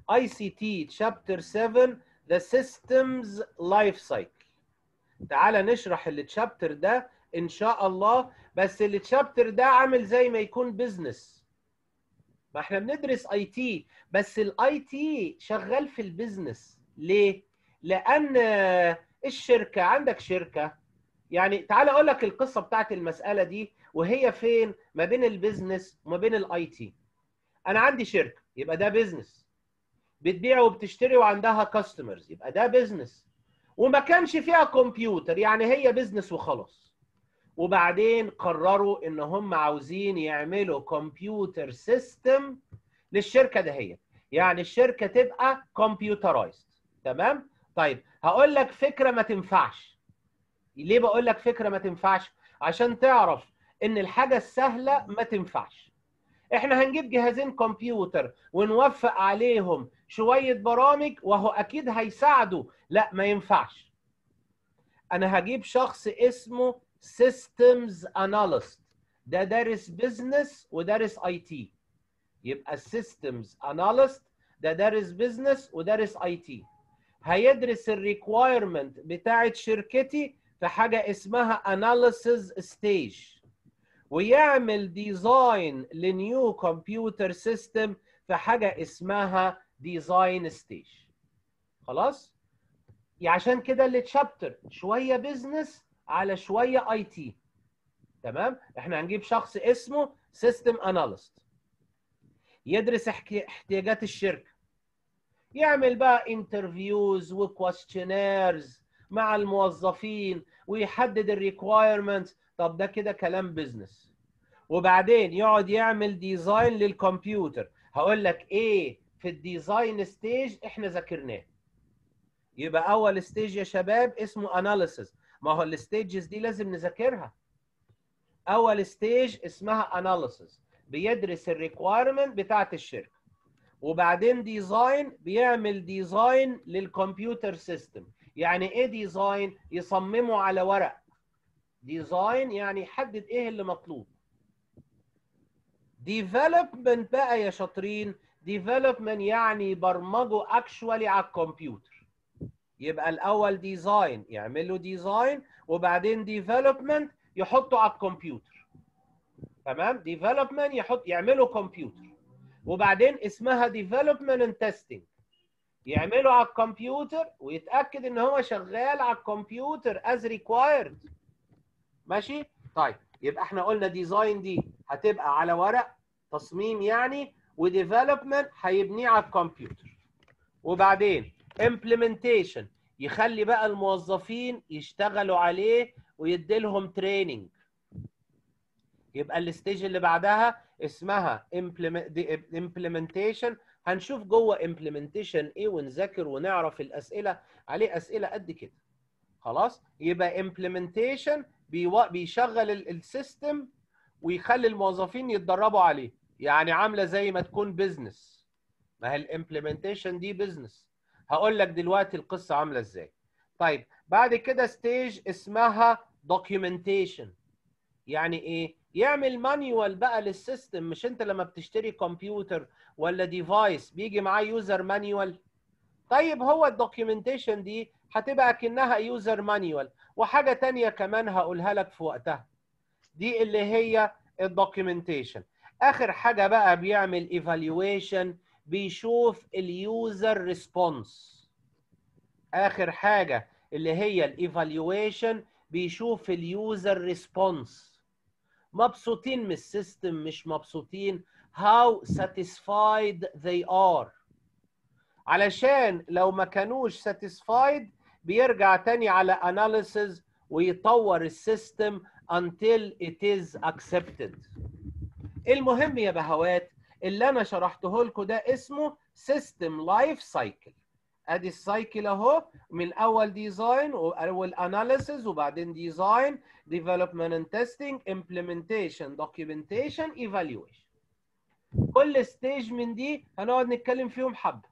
ICT chapter 7 the systems life cycle تعالى نشرح التشابتر ده ان شاء الله بس التشابتر ده عامل زي ما يكون بزنس ما احنا بندرس اي تي بس الاي تي شغال في البيزنس ليه لان الشركه عندك شركه يعني تعالى اقول لك القصه بتاعت المساله دي وهي فين ما بين البيزنس وما بين الاي تي انا عندي شركه يبقى ده بيزنس بتبيع وبتشتري وعندها كاستمرز يبقى ده بيزنس وما كانش فيها كمبيوتر يعني هي بيزنس وخلاص وبعدين قرروا ان هم عاوزين يعملوا كمبيوتر سيستم للشركه دهيت يعني الشركه تبقى كمبيوترايزد تمام طيب هقول لك فكره ما تنفعش ليه بقول لك فكره ما تنفعش عشان تعرف ان الحاجه السهله ما تنفعش احنا هنجيب جهازين كمبيوتر ونوفق عليهم شويه برامج وهو اكيد هيساعدوا لا ما ينفعش انا هجيب شخص اسمه systems analyst ده دارس بزنس ودارس اي تي يبقى السيستمز اناليست ده دارس بزنس ودارس اي تي هيدرس الريكوايرمنت بتاعت شركتي في حاجه اسمها اناليسز ستيج ويعمل ديزاين لنيو كمبيوتر سيستم في حاجه اسمها ديزاين ستيج خلاص عشان كده اللي تشابتر شويه بزنس على شويه اي تي تمام احنا هنجيب شخص اسمه سيستم اناليست يدرس احتياجات الشركه يعمل بقى انترفيوز وكويستشنيرز مع الموظفين ويحدد الريكوايرمنت طب ده كده كلام بزنس وبعدين يقعد يعمل ديزاين للكمبيوتر هقول لك ايه في الديزاين ستيج احنا ذاكرناه يبقى اول ستيج يا شباب اسمه اناليسيس ما هو الستيجز دي لازم نذاكرها اول ستيج اسمها اناليسيس بيدرس الريكوايرمنت بتاعت الشركه وبعدين ديزاين بيعمل ديزاين للكمبيوتر سيستم يعني ايه ديزاين يصممه على ورق ديزاين يعني يحدد ايه اللي مطلوب ديفلوبمنت بقى يا شاطرين ديفلوبمنت يعني يبرمجه اكشوالي على الكمبيوتر يبقى الاول ديزاين يعمل له ديزاين وبعدين ديفلوبمنت يحطه على الكمبيوتر تمام ديفلوبمنت يحط يعمله كمبيوتر وبعدين اسمها ديفلوبمنت اند تيستنج يعمله على الكمبيوتر ويتاكد ان هو شغال على الكمبيوتر از ريكوايرد ماشي طيب يبقى احنا قلنا ديزاين دي هتبقى على ورق تصميم يعني وديفلوبمنت هيبنيه على الكمبيوتر وبعدين implementation يخلي بقى الموظفين يشتغلوا عليه ويديلهم تريننج يبقى الستيج اللي بعدها اسمها implementation هنشوف جوه implementation ايه ونذاكر ونعرف الاسئله عليه اسئله قد كده خلاص يبقى implementation بيشغل السيستم ويخلي الموظفين يتدربوا عليه يعني عامله زي ما تكون بزنس ما هي الامبلمنتيشن دي بزنس هقول لك دلوقتي القصه عامله ازاي طيب بعد كده ستيج اسمها documentation يعني ايه يعمل مانيوال بقى للسيستم مش انت لما بتشتري كمبيوتر ولا ديفايس بيجي معاه يوزر مانيوال طيب هو الدوكيومنتيشن دي هتبقى كأنها يوزر مانيوال وحاجة تانية كمان هقولها لك في وقتها دي اللي هي الدوكيومنتيشن اخر حاجة بقى بيعمل ايفالويشن بيشوف اليوزر ريسبونس اخر حاجة اللي هي الايفالويشن بيشوف اليوزر ريسبونس مبسوطين من السيستم مش مبسوطين how satisfied they are علشان لو ما كانوش satisfied بيرجع تاني على analysis ويطور السيستم until it is accepted المهم يا بهوات اللي انا شرحته لكم ده اسمه system life cycle ادي السايكل اهو من اول ديزاين والاناليسيز وبعدين ديزاين ديفلوبمنت اند تيستنج امبلمنتيشن دوكيومنتيشن ايفالويشن كل ستيج من دي هنقعد نتكلم فيهم حبه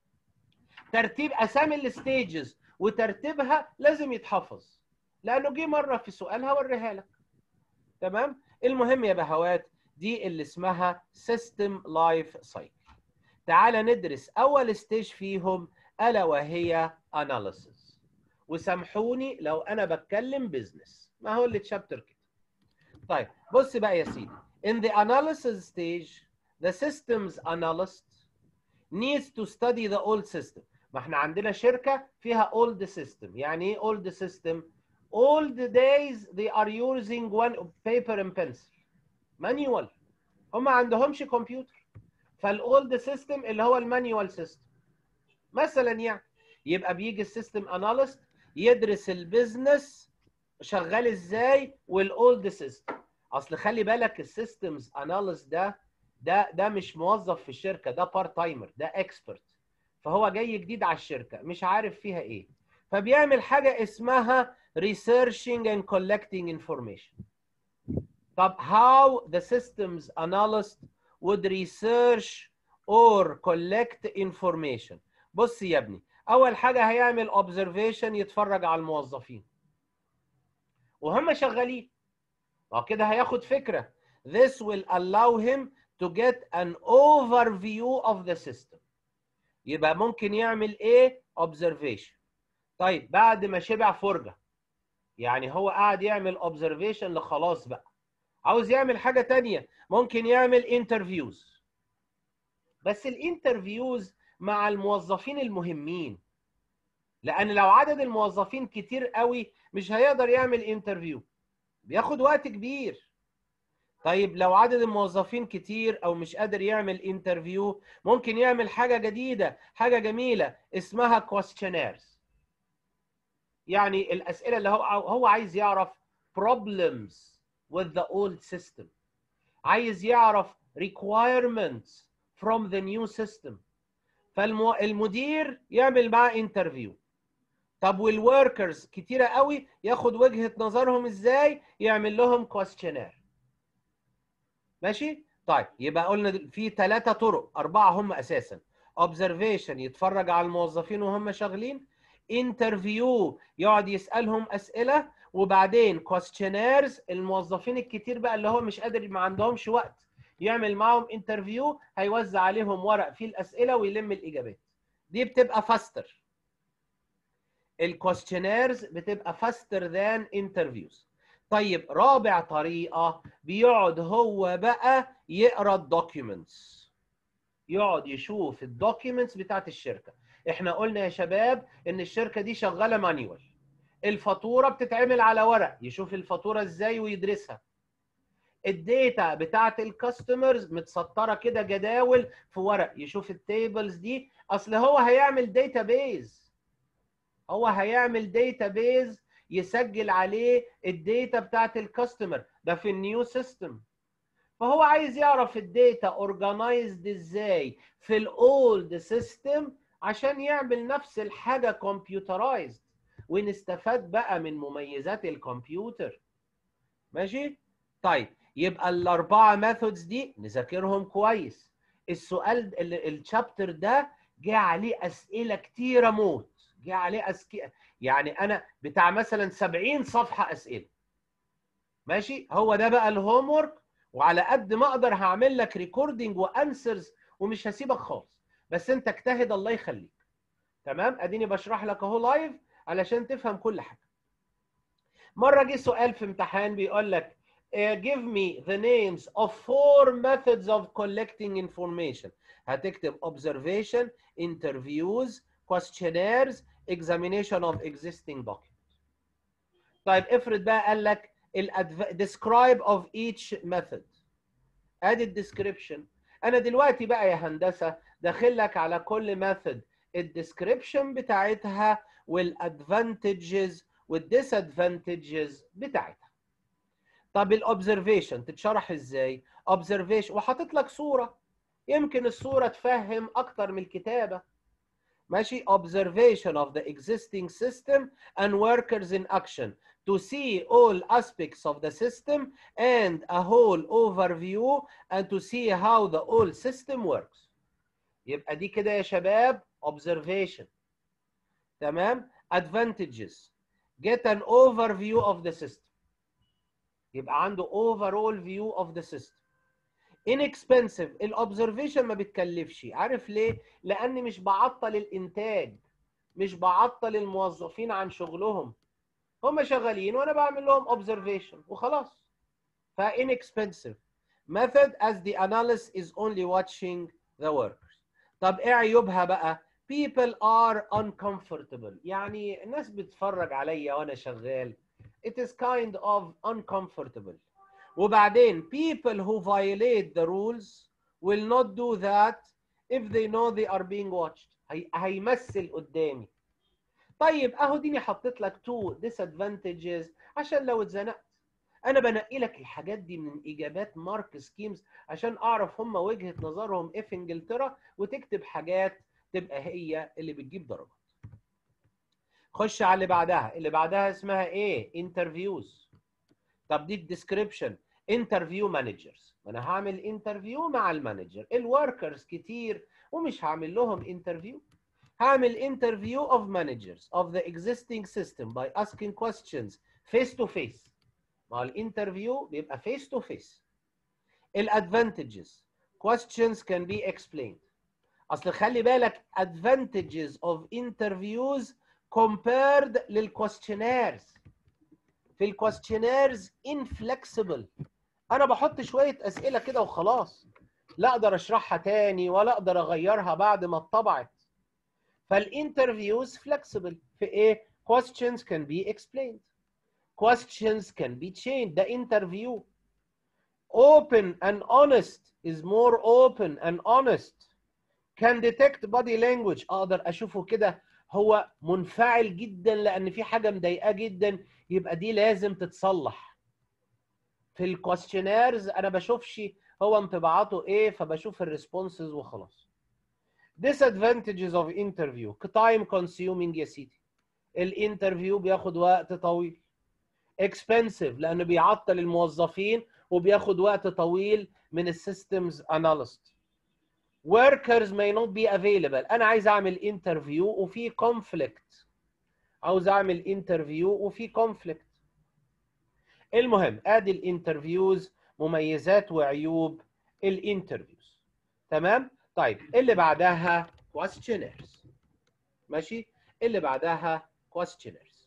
ترتيب اسامي الستيجز وترتيبها لازم يتحفظ لانه جه مره في سؤال هوريها لك تمام المهم يا بهوات دي اللي اسمها سيستم لايف سايكل تعال ندرس اول ستيج فيهم الا وهي analysis وسامحوني لو انا بتكلم بزنس ما هو اللي تشابتر كده طيب بص بقى يا سيدي in the analysis stage the systems analyst needs to study the old system ما احنا عندنا شركة فيها old system يعني ايه old system old days they are using one paper and pencil manual هم ما عندهمش كمبيوتر فالاولد سيستم اللي هو المانيوال سيستم مثلا يعني يبقى بيجي السيستم اناليست يدرس البيزنس شغال ازاي والاولد سيستم اصل خلي بالك السيستمز اناليست ده ده ده مش موظف في الشركه ده بارت تايمر ده اكسبرت فهو جاي جديد على الشركه مش عارف فيها ايه فبيعمل حاجه اسمها researching and collecting information طب how the systems analyst would research or collect information بص يا ابني اول حاجه هيعمل observation يتفرج على الموظفين وهم شغالين ما كده هياخد فكره this will allow him to get an overview of the system يبقى ممكن يعمل ايه observation طيب بعد ما شبع فرجه يعني هو قاعد يعمل observation لخلاص بقى عاوز يعمل حاجه تانية ممكن يعمل انترفيوز بس الانترفيوز مع الموظفين المهمين لان لو عدد الموظفين كتير قوي مش هيقدر يعمل انترفيو بياخد وقت كبير طيب لو عدد الموظفين كتير او مش قادر يعمل انترفيو ممكن يعمل حاجه جديده حاجه جميله اسمها كويستشنيرز يعني الاسئله اللي هو هو عايز يعرف problems with the old system عايز يعرف requirements from the new system فالمدير يعمل معاه انترفيو طب والوركرز كتيره قوي ياخد وجهه نظرهم ازاي يعمل لهم كويستشنير ماشي طيب يبقى قلنا في ثلاثه طرق اربعه هم اساسا observation يتفرج على الموظفين وهم شغالين انترفيو يقعد يسالهم اسئله وبعدين كويستشنيرز الموظفين الكتير بقى اللي هو مش قادر ما عندهمش وقت يعمل معاهم انترفيو هيوزع عليهم ورق فيه الاسئله ويلم الاجابات دي بتبقى فاستر الكويستشنيرز بتبقى فاستر ذان انترفيوز طيب رابع طريقه بيقعد هو بقى يقرا الدوكيومنتس يقعد يشوف الدوكيومنتس بتاعت الشركه احنا قلنا يا شباب ان الشركه دي شغاله مانيوال الفاتوره بتتعمل على ورق يشوف الفاتوره ازاي ويدرسها الداتا بتاعت الكاستمرز متسطره كده جداول في ورق يشوف التيبلز دي اصل هو هيعمل داتا بيز هو هيعمل داتا بيز يسجل عليه الداتا بتاعت الكاستمر ده في النيو سيستم فهو عايز يعرف الداتا اورجنايزد ازاي في الاولد سيستم عشان يعمل نفس الحاجه كمبيوترايزد ونستفاد بقى من مميزات الكمبيوتر ماشي طيب يبقى الاربعه ميثودز دي نذاكرهم كويس السؤال الشابتر ده جه عليه اسئله كتيره موت جه عليه أسك... يعني انا بتاع مثلا 70 صفحه اسئله ماشي هو ده بقى الهوم ورك وعلى قد ما اقدر هعمل لك ريكوردنج وانسرز ومش هسيبك خالص بس انت اجتهد الله يخليك تمام اديني بشرح لك اهو لايف علشان تفهم كل حاجه مره جه سؤال في امتحان بيقول لك uh, give me the names of four methods of collecting information هتكتب observation interviews questionnaires examination of existing documents طيب افرض بقى قال لك describe of each method ادي الديسكريبشن انا دلوقتي بقى يا هندسه داخل لك على كل ميثود الديسكريبشن بتاعتها والادفانتجز والديسادفانتجز بتاعتها طب الاوبزرفيشن تتشرح ازاي اوبزرفيشن وحاطط لك صوره يمكن الصوره تفهم اكتر من الكتابه ماشي observation of the existing system and workers in action to see all aspects of the system and a whole overview and to see how the whole system works يبقى دي كده يا شباب observation تمام advantages get an overview of the system يبقى عنده overall view of the system inexpensive الاوبزرفيشن ما بتكلفش عارف ليه لاني مش بعطل الانتاج مش بعطل الموظفين عن شغلهم هم شغالين وانا بعمل لهم observation وخلاص ف inexpensive method as the analyst is only watching the workers طب ايه عيوبها بقى people are uncomfortable يعني الناس بتتفرج عليا وانا شغال it is kind of uncomfortable وبعدين people who violate the rules will not do that if they know they are being watched هي... هيمثل قدامي طيب اهو ديني حطيت لك تو disadvantages عشان لو اتزنقت انا بنقي لك الحاجات دي من اجابات مارك سكيمز عشان اعرف هم وجهه نظرهم ايه في انجلترا وتكتب حاجات تبقى هي اللي بتجيب درجات خش على اللي بعدها اللي بعدها اسمها ايه انترفيوز طب دي الديسكريبشن انترفيو مانجرز ما انا هعمل انترفيو مع المانجر الوركرز كتير ومش هعمل لهم انترفيو هعمل انترفيو of managers of the existing system by asking questions face to face ما هو الانترفيو بيبقى face to face الادفانتجز questions can be explained اصل خلي بالك advantages of interviews compared للquestionnaires في الكويستشنيرز inflexible انا بحط شويه اسئله كده وخلاص لا اقدر اشرحها تاني ولا اقدر اغيرها بعد ما اتطبعت فالانترفيوز flexible في ايه questions can be explained questions can be changed ده interview open and honest is more open and honest can detect body language اقدر اشوفه كده هو منفعل جدا لان في حاجه مضايقاه جدا يبقى دي لازم تتصلح في الكويستشنيرز انا بشوفش هو انطباعاته ايه فبشوف الريسبونسز وخلاص disadvantages of interview time consuming يا سيدي الانترفيو بياخد وقت طويل expensive لانه بيعطل الموظفين وبياخد وقت طويل من السيستمز اناليست workers may not be available انا عايز اعمل انترفيو وفي conflict عاوز اعمل انترفيو وفي conflict المهم ادي الانترفيوز مميزات وعيوب الانترفيوز تمام طيب اللي بعدها questionnaires ماشي اللي بعدها questionnaires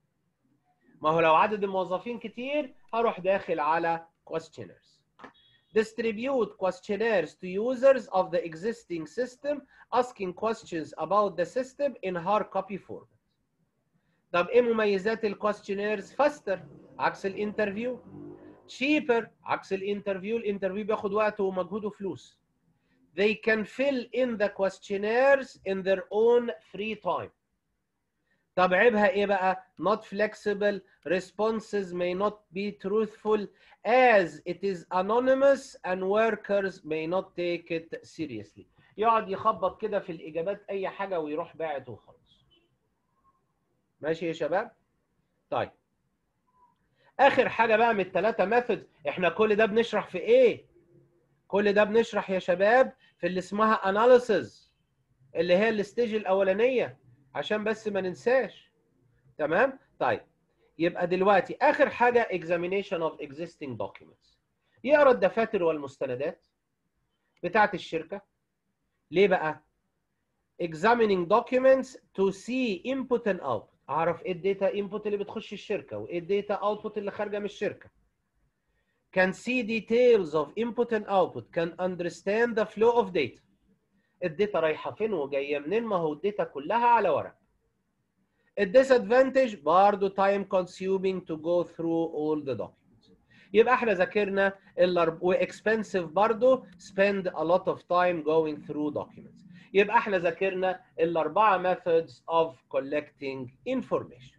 ما هو لو عدد الموظفين كتير هروح داخل على questionnaires distribute questionnaires to users of the existing system asking questions about the system in hard copy format طب ايه مميزات الكويستشنيرز faster عكس الانترفيو cheaper عكس الانترفيو الانترفيو بياخد وقت ومجهود وفلوس they can fill in the questionnaires in their own free time طب عيبها ايه بقى not flexible responses may not be truthful as it is anonymous and workers may not take it seriously يقعد يخبط كده في الاجابات اي حاجه ويروح باعت وخلاص ماشي يا شباب طيب اخر حاجه بقى من الثلاثه ميثودز احنا كل ده بنشرح في ايه كل ده بنشرح يا شباب في اللي اسمها اناليسز اللي هي الستيج الاولانيه عشان بس ما ننساش تمام طيب يبقى دلوقتي اخر حاجه examination of existing documents يقرا الدفاتر والمستندات بتاعه الشركه ليه بقى examining documents to see input and output اعرف ايه الداتا انبوت اللي بتخش الشركه وايه الداتا اوتبوت اللي خارجه من الشركه can see details of input and output can understand the flow of data الداتا رايحه فين وجايه منين ما هو الداتا كلها على ورق الديسادفانتج برضه time consuming to go through all the documents يبقى احنا ذاكرنا واكسبنسيف برضه spend a lot of time going through documents يبقى احنا ذاكرنا الاربعه methods of collecting information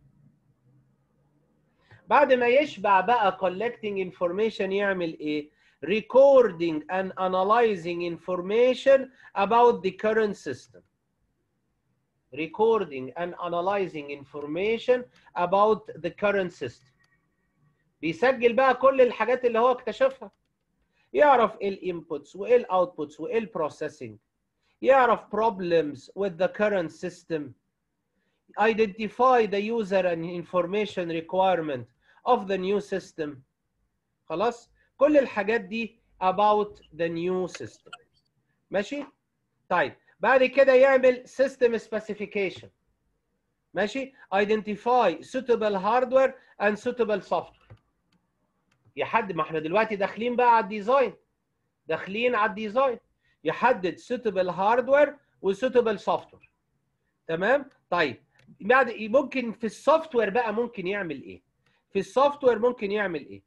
بعد ما يشبع بقى collecting information يعمل ايه recording and analyzing information about the current system recording and analyzing information about the current system بيسجل بقى كل الحاجات اللي هو اكتشفها يعرف ايه الانبوتس وايه الاوتبوتس وايه البروسيسنج يعرف problems with the current system identify the user and information requirement of the new system خلاص كل الحاجات دي about the new system ماشي طيب بعد كده يعمل system specification ماشي identify suitable hardware and suitable software يحدد ما احنا دلوقتي داخلين بقى على الديزاين داخلين على الديزاين يحدد suitable hardware و suitable software تمام طيب بعد ممكن في السوفت وير بقى ممكن يعمل ايه في السوفت وير ممكن يعمل ايه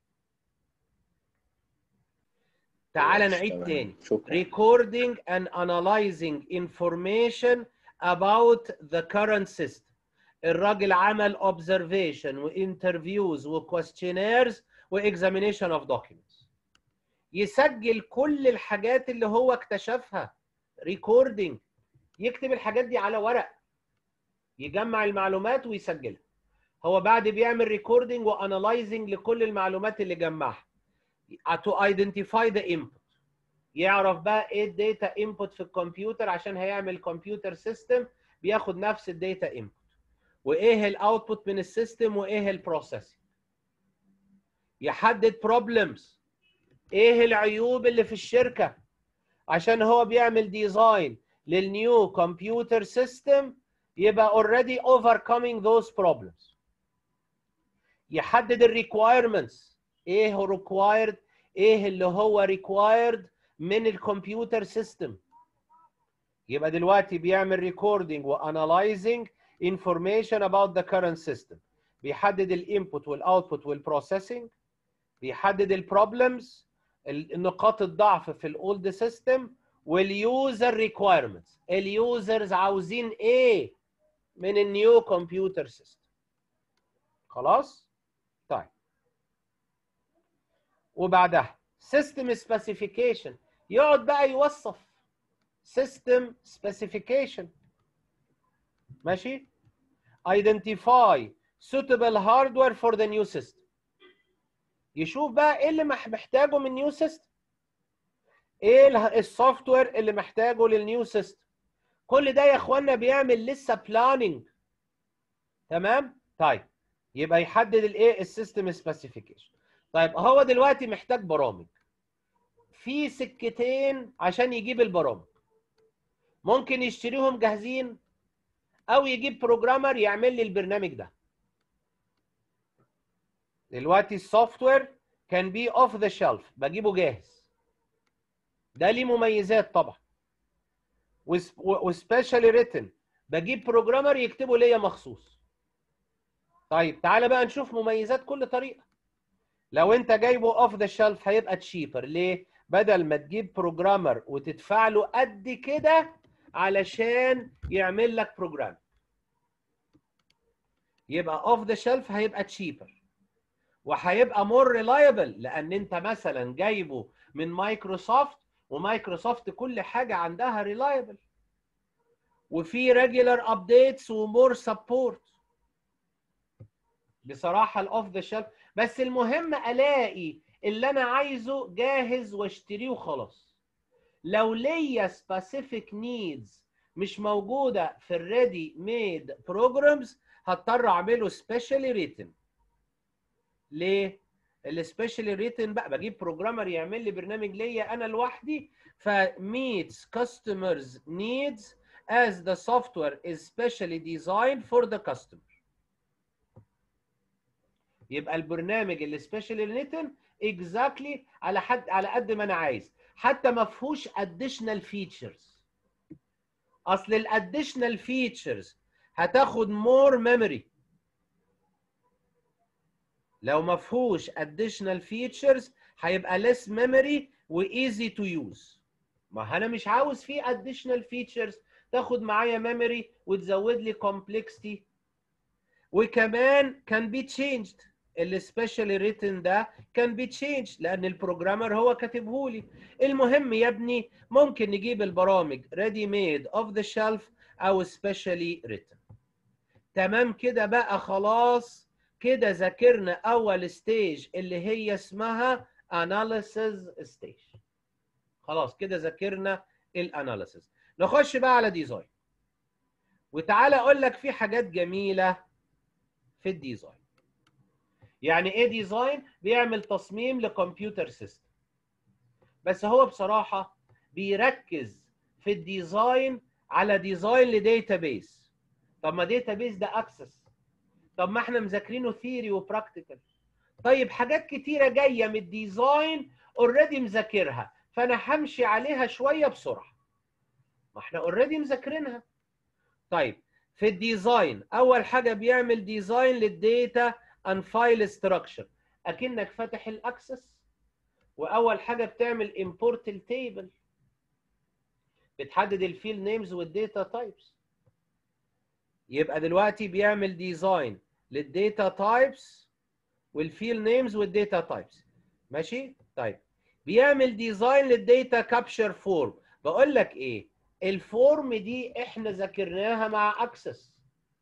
تعال نعيد تمام. تاني شكرا recording and analyzing information about the current system الراجل عمل observation وانترفيوز وquestionnaires واكزامينيشن اوف documents يسجل كل الحاجات اللي هو اكتشفها recording يكتب الحاجات دي على ورق يجمع المعلومات ويسجلها هو بعد بيعمل ريكوردنج وانالايزنج لكل المعلومات اللي جمعها to identify the input يعرف بقى ايه الداتا انبوت في الكمبيوتر عشان هيعمل كمبيوتر سيستم بياخد نفس الداتا انبوت وايه الاوتبوت من السيستم وايه البروسيسنج يحدد بروبلمز ايه العيوب اللي في الشركه عشان هو بيعمل ديزاين للنيو كمبيوتر سيستم يبقى already overcoming those problems يحدد الريكوايرمنتس ايه هو required ايه اللي هو required من الكمبيوتر سيستم يبقى دلوقتي بيعمل ريكوردنج وانالايزنج information about the current system بيحدد الانبوت والاوتبوت والبروسيسنج بيحدد البروبلمز نقاط الضعف في الاولد سيستم واليوزر ريكوايرمنتس اليوزرز عاوزين ايه من النيو كمبيوتر سيستم خلاص طيب وبعدها سيستم سبيسيفيكيشن يقعد بقى يوصف سيستم سبيسيفيكيشن ماشي identify suitable hardware for the new system يشوف بقى ايه اللي مح- محتاجه من نيو سيستم ايه اله- السوفت وير اللي محتاجه للنيو سيستم كل ده يا اخوانا بيعمل لسه بلاننج تمام طيب يبقى يحدد الايه السيستم سبيسيفيكيشن طيب هو دلوقتي محتاج برامج في سكتين عشان يجيب البرامج ممكن يشتريهم جاهزين او يجيب بروجرامر يعمل لي البرنامج ده دلوقتي السوفت وير كان بي اوف ذا شيلف بجيبه جاهز ده ليه مميزات طبعا وسبيشالي ريتن بجيب بروجرامر يكتبه ليا مخصوص طيب تعالى بقى نشوف مميزات كل طريقه لو انت جايبه اوف ذا شيلف هيبقى تشيبر ليه بدل ما تجيب بروجرامر وتدفع له قد كده علشان يعمل لك بروجرام يبقى اوف ذا شيلف هيبقى تشيبر وهيبقى مور ريلايبل لان انت مثلا جايبه من مايكروسوفت ومايكروسوفت كل حاجه عندها ريلايبل وفي ريجولار ابديتس ومور سبورت بصراحه الاوف ذا شيلف بس المهم الاقي اللي انا عايزه جاهز واشتريه وخلاص لو ليا سبيسيفيك نيدز مش موجوده في الريدي ميد بروجرامز هضطر اعمله سبيشالي ريتن ليه السبيشالي ريتن بقى بجيب بروجرامر يعمل لي برنامج ليا انا لوحدي فميتس customers needs as the software is specially designed for the customer يبقى البرنامج اللي سبيشالي ريتن اكزاكتلي على حد على قد ما انا عايز حتى ما فيهوش اديشنال فيتشرز اصل الاديشنال فيتشرز هتاخد مور ميموري لو ما فيهوش additional features هيبقى less memory و easy to use ما انا مش عاوز فيه additional features تاخد معايا memory وتزود لي complexity وكمان can be changed اللي specially written ده can be changed لان البروجرامر هو كاتبه لي المهم يا ابني ممكن نجيب البرامج ready made off the shelf او specially written تمام كده بقى خلاص كده ذاكرنا اول ستيج اللي هي اسمها analysis stage خلاص كده ذاكرنا الاناليسيس نخش بقى على ديزاين وتعالى اقول لك في حاجات جميله في الديزاين يعني ايه ديزاين بيعمل تصميم لكمبيوتر سيستم بس هو بصراحه بيركز في الديزاين على ديزاين لديتابيس طب ما ديتابيس ده اكسس طب ما احنا مذاكرينه ثيري وبراكتيكال طيب حاجات كتيره جايه من الديزاين اوريدي مذاكرها فانا همشي عليها شويه بسرعه ما احنا اوريدي مذاكرينها طيب في الديزاين اول حاجه بيعمل ديزاين للديتا ان فايل ستراكشر اكنك فاتح الاكسس واول حاجه بتعمل امبورت التيبل بتحدد الفيل نيمز والديتا تايبس يبقى دلوقتي بيعمل ديزاين للديتا تايبس والفيل نيمز والديتا تايبس ماشي طيب بيعمل ديزاين للديتا كابشر فورم بقول لك ايه الفورم دي احنا ذاكرناها مع اكسس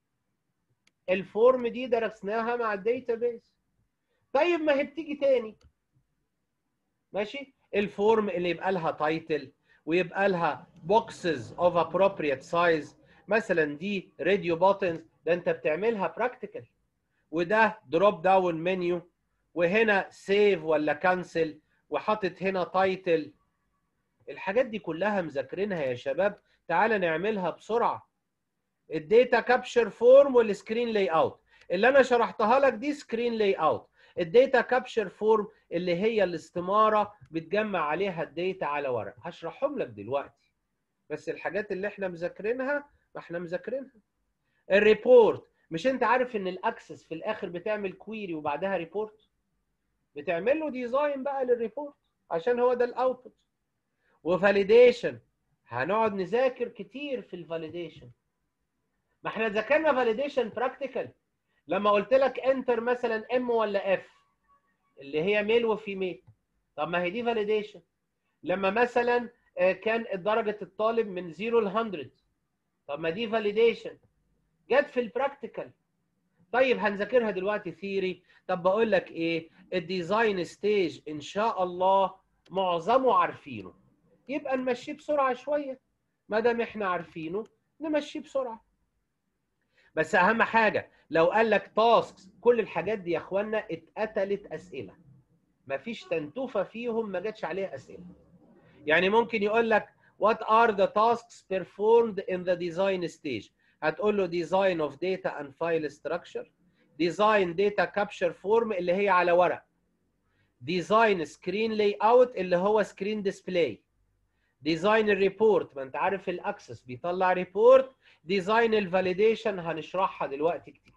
الفورم دي درسناها مع الداتابيس طيب ما هي بتيجي تاني ماشي الفورم اللي يبقى لها تايتل ويبقى لها بوكسز اوف appropriate سايز مثلا دي راديو بوتنز ده انت بتعملها براكتيكال وده دروب داون منيو وهنا سيف ولا كانسل وحاطط هنا تايتل الحاجات دي كلها مذاكرينها يا شباب تعالى نعملها بسرعه الداتا كابشر فورم والسكرين لاي اوت اللي انا شرحتها لك دي سكرين لاي اوت الداتا كابشر فورم اللي هي الاستماره بتجمع عليها الداتا على ورق هشرحهم لك دلوقتي بس الحاجات اللي احنا مذاكرينها ما احنا مذاكرينها الريبورت مش انت عارف ان الاكسس في الاخر بتعمل كويري وبعدها ريبورت بتعمل له ديزاين بقى للريبورت عشان هو ده الاوتبوت وفاليديشن هنقعد نذاكر كتير في الفاليديشن ما احنا ذاكرنا فاليديشن براكتيكال لما قلت لك انتر مثلا ام ولا اف اللي هي ميل وفيميل طب ما هي دي فاليديشن لما مثلا كان درجه الطالب من 0 ل 100 طب ما دي فاليديشن جت في البراكتيكال طيب هنذاكرها دلوقتي ثيري طب بقول لك ايه الديزاين ستيج ان شاء الله معظمه عارفينه يبقى نمشيه بسرعه شويه ما دام احنا عارفينه نمشيه بسرعه بس اهم حاجه لو قال لك تاسكس كل الحاجات دي يا اخوانا اتقتلت اسئله مفيش تنتوفه فيهم ما جاتش عليها اسئله يعني ممكن يقول لك what are the tasks performed in the design stage هتقول له design of data and file structure design data capture form اللي هي على ورق design screen layout اللي هو screen display design الريبورت ما انت عارف الاكسس بيطلع ريبورت ديزاين الفاليديشن هنشرحها دلوقتي كتير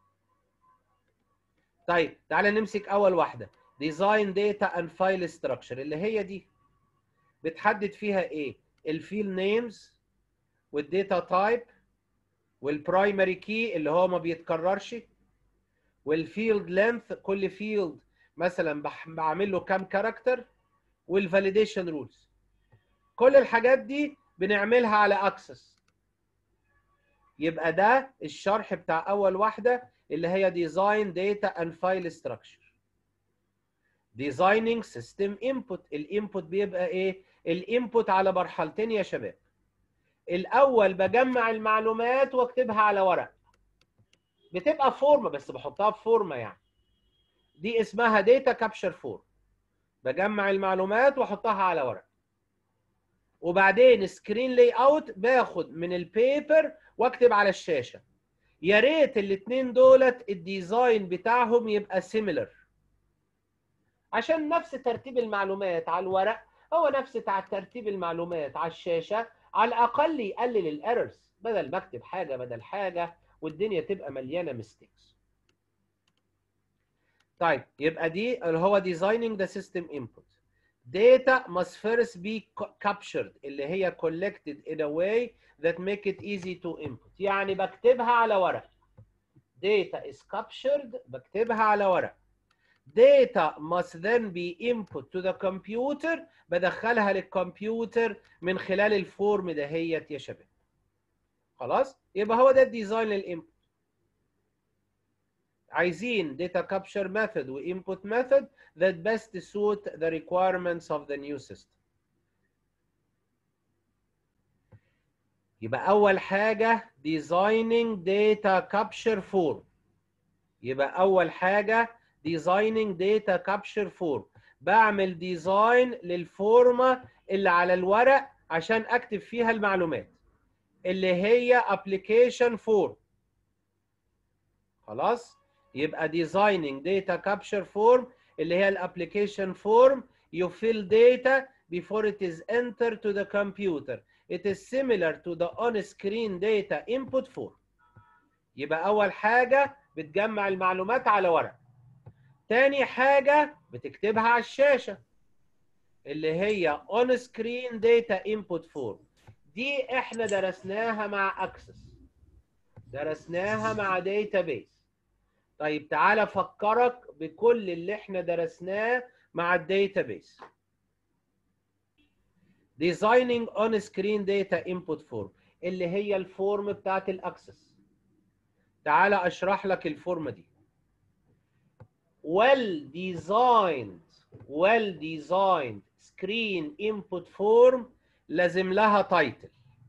طيب تعالى نمسك اول واحده ديزاين داتا اند فايل ستراكشر اللي هي دي بتحدد فيها ايه الفيل نيمز والداتا تايب والبرايمري كي اللي هو ما بيتكررش والفيلد لينث كل فيلد مثلا بعمل له كام كاركتر والفاليديشن رولز كل الحاجات دي بنعملها على اكسس يبقى ده الشرح بتاع اول واحده اللي هي ديزاين داتا اند فايل ستراكشر ديزايننج سيستم انبوت الانبوت بيبقى ايه الانبوت على مرحلتين يا شباب الاول بجمع المعلومات واكتبها على ورق بتبقى فورمه بس بحطها في فورمه يعني دي اسمها داتا كابشر فورم بجمع المعلومات واحطها على ورق وبعدين سكرين لاي اوت باخد من البيبر واكتب على الشاشه يا ريت الاثنين دولت الديزاين بتاعهم يبقى سيميلر عشان نفس ترتيب المعلومات على الورق هو نفس ترتيب المعلومات على الشاشه على الاقل يقلل الايرورز بدل ما اكتب حاجه بدل حاجه والدنيا تبقى مليانه ميستيكس طيب يبقى دي اللي هو designing the system input data must first be captured اللي هي collected in a way that make it easy to input يعني بكتبها على ورق data is captured بكتبها على ورق data must then be input to the computer بدخلها للكمبيوتر من خلال الفورم دهيت يا شباب خلاص يبقى هو ده الديزاين للانبوت عايزين data capture method و input method that best suit the requirements of the new system يبقى أول حاجة designing data capture form يبقى أول حاجة designing data capture form بعمل ديزاين للفورمه اللي على الورق عشان اكتب فيها المعلومات اللي هي ابلكيشن فورم خلاص يبقى designing data capture form اللي هي الابلكيشن فورم you fill data before it is entered to the computer it is similar to the on-screen data input form يبقى اول حاجه بتجمع المعلومات على ورق تاني حاجه بتكتبها على الشاشه اللي هي on screen data input form دي احنا درسناها مع اكسس درسناها مع database طيب تعالى افكرك بكل اللي احنا درسناه مع الداتابيس designing on screen data input form اللي هي الفورم بتاعت الاكسس تعالى اشرح لك الفورمه دي well designed well designed screen input form لازم لها تايتل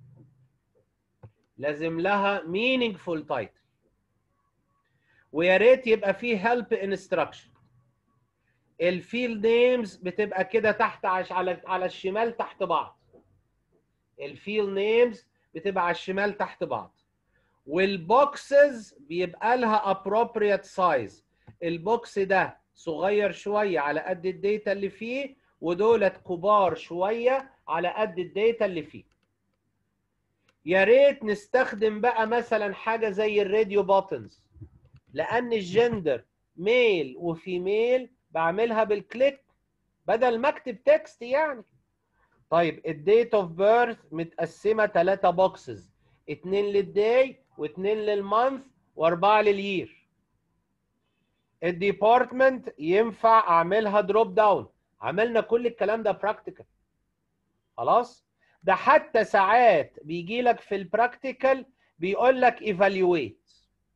لازم لها meaningful title ويا ريت يبقى فيه هيلب انستراكشن الفيلد نيمز بتبقى كده تحت عش على على الشمال تحت بعض الفيلد نيمز بتبقى على الشمال تحت بعض والبوكسز بيبقى لها appropriate size البوكس ده صغير شويه على قد الداتا اللي فيه ودولت كبار شويه على قد الداتا اللي فيه يا ريت نستخدم بقى مثلا حاجه زي الراديو باتنز لان الجندر ميل وفيميل بعملها بالكليك بدل ما اكتب تكست يعني طيب الديت اوف بيرث متقسمه ثلاثه بوكسز اثنين للداي واثنين للمانث واربعه للير الديبارتمنت ينفع اعملها دروب داون عملنا كل الكلام ده براكتيكال خلاص ده حتى ساعات بيجي لك في البراكتيكال بيقول لك ايفالويت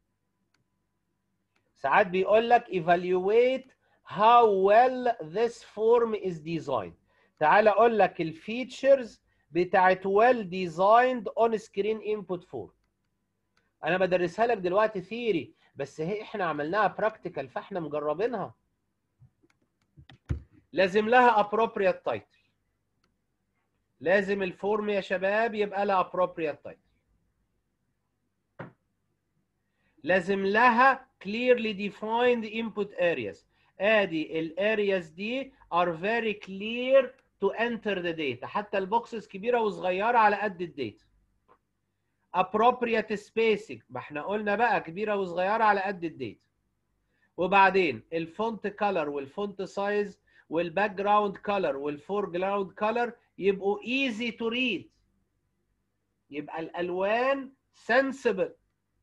ساعات بيقول لك evaluate how well this form is designed تعال اقول لك الفيتشرز بتاعت well designed on screen input form انا بدرسها لك دلوقتي ثيري بس هي احنا عملناها براكتيكال فاحنا مجربينها لازم لها appropriate title لازم الفورم يا شباب يبقى لها appropriate title لازم لها clearly defined input areas ادي الارياز دي are very clear to enter the data حتى البوكسز كبيره وصغيره على قد الداتا appropriate spacing ما احنا قلنا بقى كبيره وصغيره على قد الداتا وبعدين الفونت كلر والفونت سايز والباك جراوند كلر والفور جراوند كلر يبقوا easy to read يبقى الالوان sensible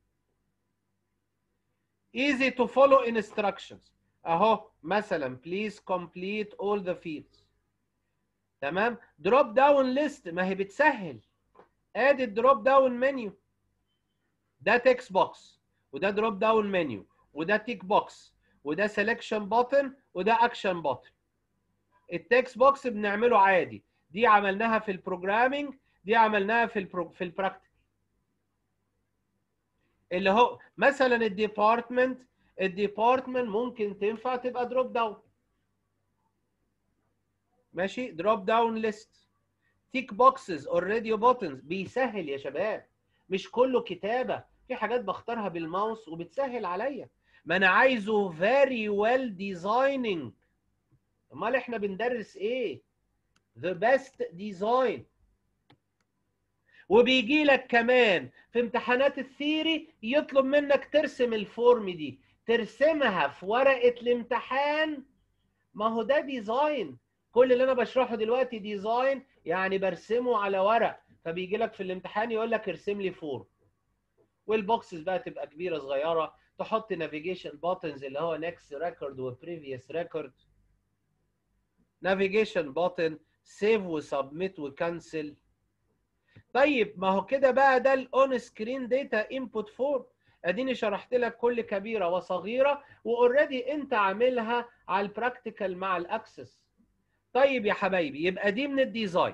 easy to follow instructions اهو مثلا please complete all the fields تمام drop down list ما هي بتسهل ادي الدروب داون منيو ده تكست بوكس وده دروب داون منيو وده تيك بوكس وده سelection بutton وده اكشن بutton التكست بوكس بنعمله عادي دي عملناها في البروجرامينج دي عملناها في البرو... في البراكتيك اللي هو مثلا الديبارتمنت الديبارتمنت ممكن تنفع تبقى دروب داون ماشي دروب داون ليست تيك بوكسز اور راديو بوتنز بيسهل يا شباب مش كله كتابه في حاجات بختارها بالماوس وبتسهل عليا ما انا عايزه very well designing امال احنا بندرس ايه the best design وبيجي لك كمان في امتحانات الثيري يطلب منك ترسم الفورم دي ترسمها في ورقه الامتحان ما هو ده ديزاين كل اللي انا بشرحه دلوقتي ديزاين يعني برسمه على ورق فبيجي لك في الامتحان يقول لك ارسم لي فورم والبوكسز بقى تبقى كبيره صغيره تحط نافيجيشن باتنز اللي هو نيكست ريكورد وبريفيوس ريكورد نافيجيشن باتن سيف وسبميت وكنسل طيب ما هو كده بقى ده الاون سكرين داتا انبوت فورم اديني شرحت لك كل كبيره وصغيره واوريدي انت عاملها على البراكتيكال مع الاكسس طيب يا حبايبي يبقى دي من الديزاين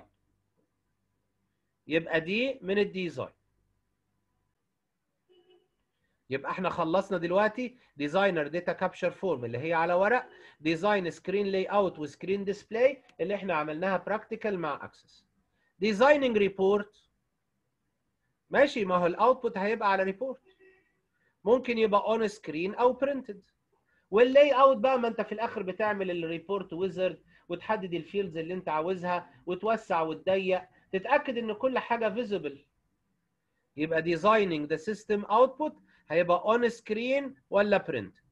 يبقى دي من الديزاين يبقى احنا خلصنا دلوقتي ديزاينر داتا كابشر فورم اللي هي على ورق ديزاين سكرين لاي اوت وسكرين ديسبلاي اللي احنا عملناها براكتيكال مع اكسس ديزايننج ريبورت ماشي ما هو الاوتبوت هيبقى على ريبورت ممكن يبقى اون سكرين او برنتد واللاي اوت بقى ما انت في الاخر بتعمل الريبورت ويزرد وتحدد الفيلدز اللي انت عاوزها وتوسع وتضيق تتاكد ان كل حاجه فيزبل يبقى ديزايننج ذا سيستم اوتبوت هيبقى اون سكرين ولا برنتد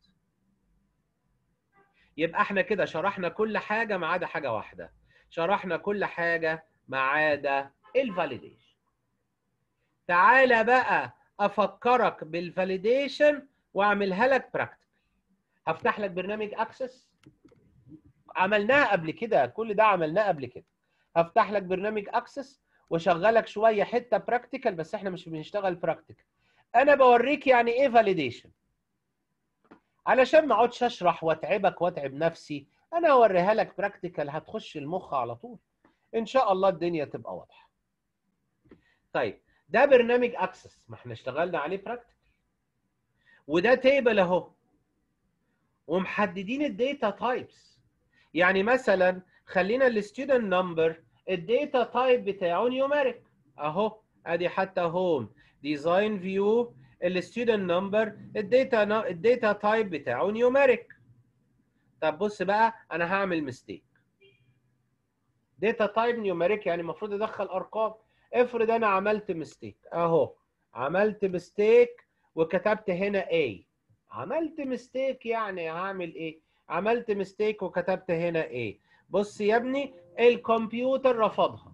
يبقى احنا كده شرحنا كل حاجه ما عدا حاجه واحده شرحنا كل حاجه ما عدا الفاليديشن تعالى بقى افكرك بالفاليديشن واعملها لك براكتيكال هفتح لك برنامج اكسس عملناها قبل كده كل ده عملناه قبل كده هفتح لك برنامج اكسس واشغلك شويه حته براكتيكال بس احنا مش بنشتغل براكتيكال انا بوريك يعني ايه فاليديشن علشان ما اقعدش اشرح واتعبك واتعب نفسي انا اوريها لك براكتيكال هتخش المخ على طول ان شاء الله الدنيا تبقى واضحه طيب ده برنامج اكسس ما احنا اشتغلنا عليه براكتيكال وده تيبل اهو ومحددين الداتا تايبس يعني مثلا خلينا الستودنت نمبر الداتا تايب بتاعه نيوميريك اهو ادي حتى هوم ديزاين فيو الستودنت نمبر الداتا الداتا تايب بتاعه نيوميريك طب بص بقى انا هعمل ميستيك داتا تايب نيوميريك يعني المفروض ادخل ارقام افرض انا عملت ميستيك اهو عملت ميستيك وكتبت هنا A عملت ميستيك يعني هعمل ايه عملت ميستيك وكتبت هنا A بص يا ابني الكمبيوتر رفضها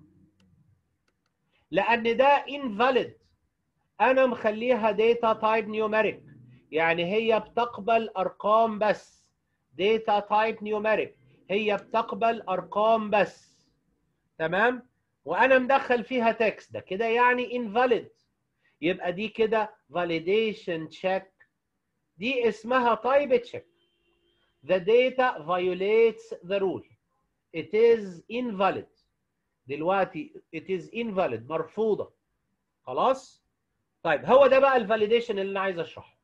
لان ده invalid انا مخليها داتا تايب نيوميريك يعني هي بتقبل ارقام بس داتا تايب نيوميريك هي بتقبل ارقام بس تمام وانا مدخل فيها تكست ده كده يعني invalid يبقى دي كده validation check دي اسمها type check the data violates the rule it is invalid دلوقتي it is invalid مرفوضة خلاص طيب هو ده بقى الفاليديشن اللي انا عايز اشرحه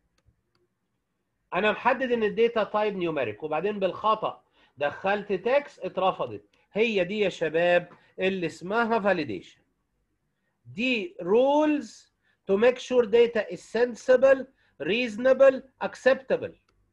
انا محدد ان الداتا تايب نيوميريك وبعدين بالخطا دخلت تكست اترفضت هي دي يا شباب اللي اسمها validation دي rules to make sure data is sensible reasonable acceptable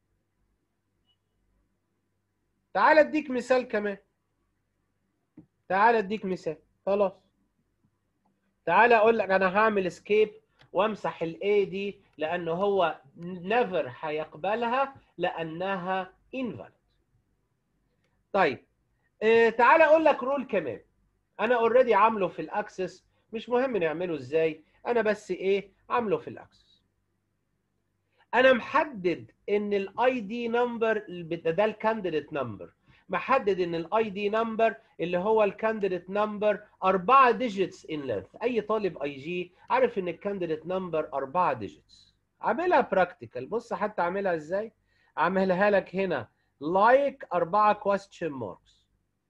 تعال اديك مثال كمان تعال اديك مثال خلاص تعال اقول لك انا هعمل سكيب وامسح الاي دي لانه هو نيفر هيقبلها لانها invalid طيب اه تعال اقول لك رول كمان انا اوريدي عامله في الاكسس مش مهم نعمله ازاي انا بس ايه عامله في الاكسس انا محدد ان الاي دي نمبر ده الكانديديت نمبر محدد ان الاي دي نمبر اللي هو الكانديديت نمبر أربعة ديجيتس ان لينث اي طالب اي جي عارف ان الكانديديت نمبر أربعة ديجيتس عاملها براكتيكال بص حتى عاملها ازاي عاملها لك هنا لايك like أربعة كويستشن ماركس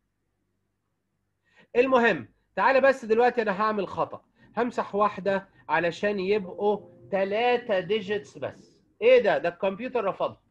المهم تعالى بس دلوقتي انا هعمل خطأ همسح واحدة علشان يبقوا ثلاثة ديجيتس بس ايه ده ده الكمبيوتر رفضها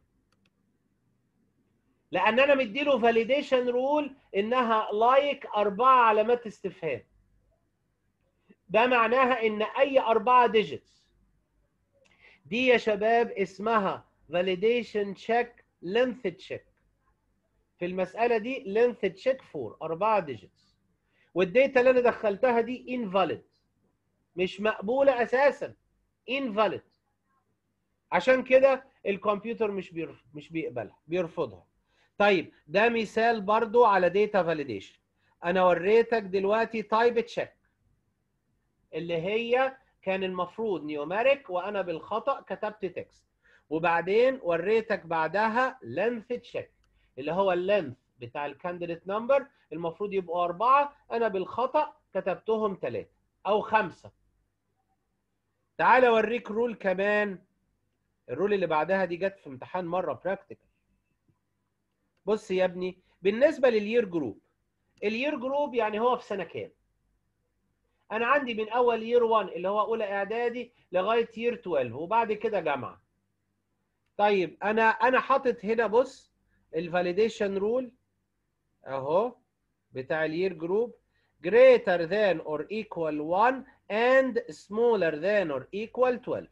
لان انا مديله فاليديشن رول انها لايك اربعه علامات استفهام ده معناها ان اي اربعه ديجيتس دي يا شباب اسمها فاليديشن تشيك لينث تشيك في المساله دي لينث تشيك فور اربعه ديجيتس والداتا اللي انا دخلتها دي انفاليد مش مقبوله اساسا انفاليد عشان كده الكمبيوتر مش بيرف... مش بيقبلها بيرفضها طيب ده مثال برضو على داتا فاليديشن انا وريتك دلوقتي تايب تشيك اللي هي كان المفروض نيوميريك وانا بالخطا كتبت تكست وبعدين وريتك بعدها لينث تشيك اللي هو اللينث بتاع الكانديديت نمبر المفروض يبقوا أربعة أنا بالخطأ كتبتهم ثلاثة أو خمسة تعال أوريك رول كمان الرول اللي بعدها دي جت في امتحان مرة براكتيكال بص يا ابني بالنسبه للير جروب الير جروب يعني هو في سنه كام انا عندي من اول يير 1 اللي هو اولى اعدادي لغايه يير 12 وبعد كده جامعه طيب انا انا حاطط هنا بص الفاليديشن رول اهو بتاع الير جروب greater than or equal 1 and smaller than or equal 12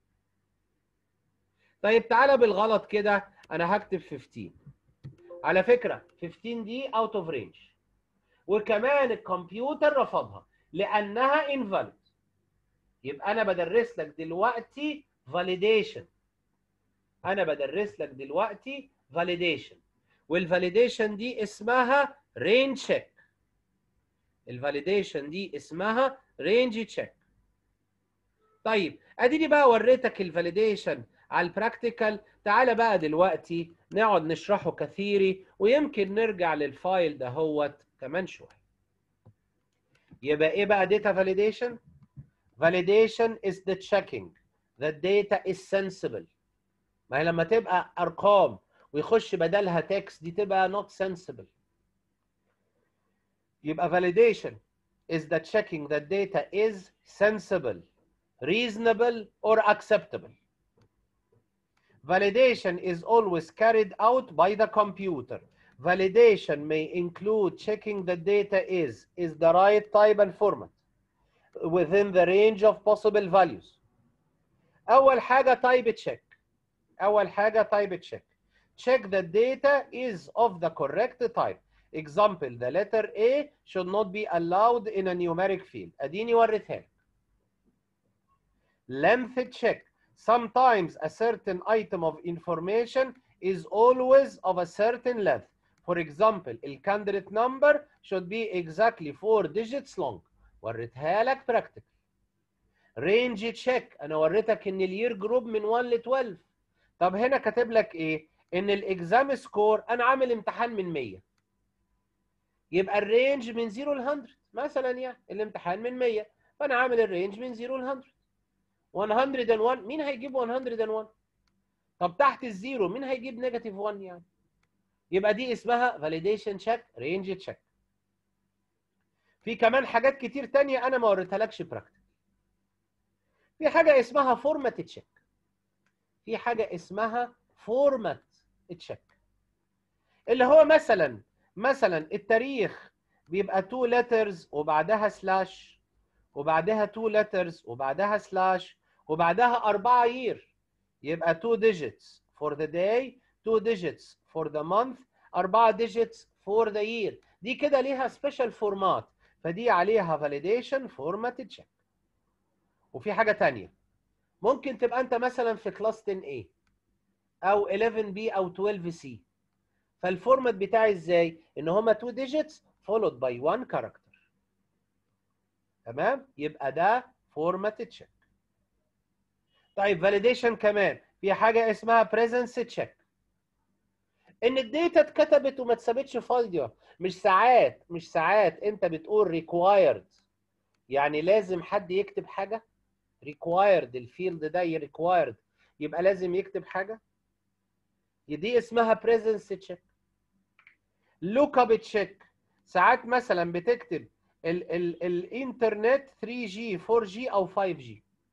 طيب تعالى بالغلط كده انا هكتب 15 على فكره 15 دي اوت اوف رينج وكمان الكمبيوتر رفضها لانها invalid يبقى انا بدرس لك دلوقتي validation انا بدرس لك دلوقتي validation والفاليديشن دي اسمها رينج تشيك الفاليديشن دي اسمها رينج تشيك طيب اديني بقى وريتك الفاليديشن على البراكتيكال تعالى بقى دلوقتي نقعد نشرحه كثيري ويمكن نرجع للفايل ده هوت كمان شويه يبقى ايه بقى data validation validation is the checking that data is sensible ما هي لما تبقى ارقام ويخش بدلها تكست دي تبقى not sensible يبقى validation is the checking that data is sensible reasonable or acceptable validation is always carried out by the computer validation may include checking the data is is the right type and format within the range of possible values اول حاجه type check اول حاجه type check check the data is of the correct type example the letter A should not be allowed in a numeric field اديني وريتها لك length check sometimes a certain item of information is always of a certain length for example the candidate number should be exactly four digits long وريتها لك practical range check انا وريتك ان الير جروب من 1 ل 12 طب هنا كاتب لك ايه ان الاكزام سكور انا عامل امتحان من 100 يبقى الرينج من 0 ل 100 مثلا يعني الامتحان من 100 فانا عامل الرينج من 0 ل 100 101 مين هيجيب 101 طب تحت الزيرو مين هيجيب نيجاتيف 1 يعني يبقى دي اسمها فاليديشن تشيك رينج تشيك في كمان حاجات كتير تانية انا ما وريتهالكش براكتيكال في حاجه اسمها فورمات تشيك في حاجه اسمها فورمات تشيك اللي هو مثلا مثلا التاريخ بيبقى 2 letters وبعدها سلاش وبعدها 2 letters وبعدها سلاش وبعدها 4 year يبقى 2 digits for the day 2 digits for the month 4 digits for the year دي كده ليها سبيشال فورمات فدي عليها validation format check وفي حاجه تانية ممكن تبقى انت مثلا في كلاس 10A او 11B او 12C فالفورمات بتاعي ازاي ان هما 2 digits followed by one character تمام يبقى ده فورمات تشيك طيب فاليديشن كمان في حاجه اسمها بريزنس تشيك ان الداتا اتكتبت وما اتثبتش فاضيه مش ساعات مش ساعات انت بتقول ريكوايرد يعني لازم حد يكتب حاجه ريكوايرد الفيلد ده ريكوايرد يبقى لازم يكتب حاجه دي اسمها بريزنس تشيك لوك اب تشيك ساعات مثلا بتكتب ال ال الانترنت 3G 4G او 5G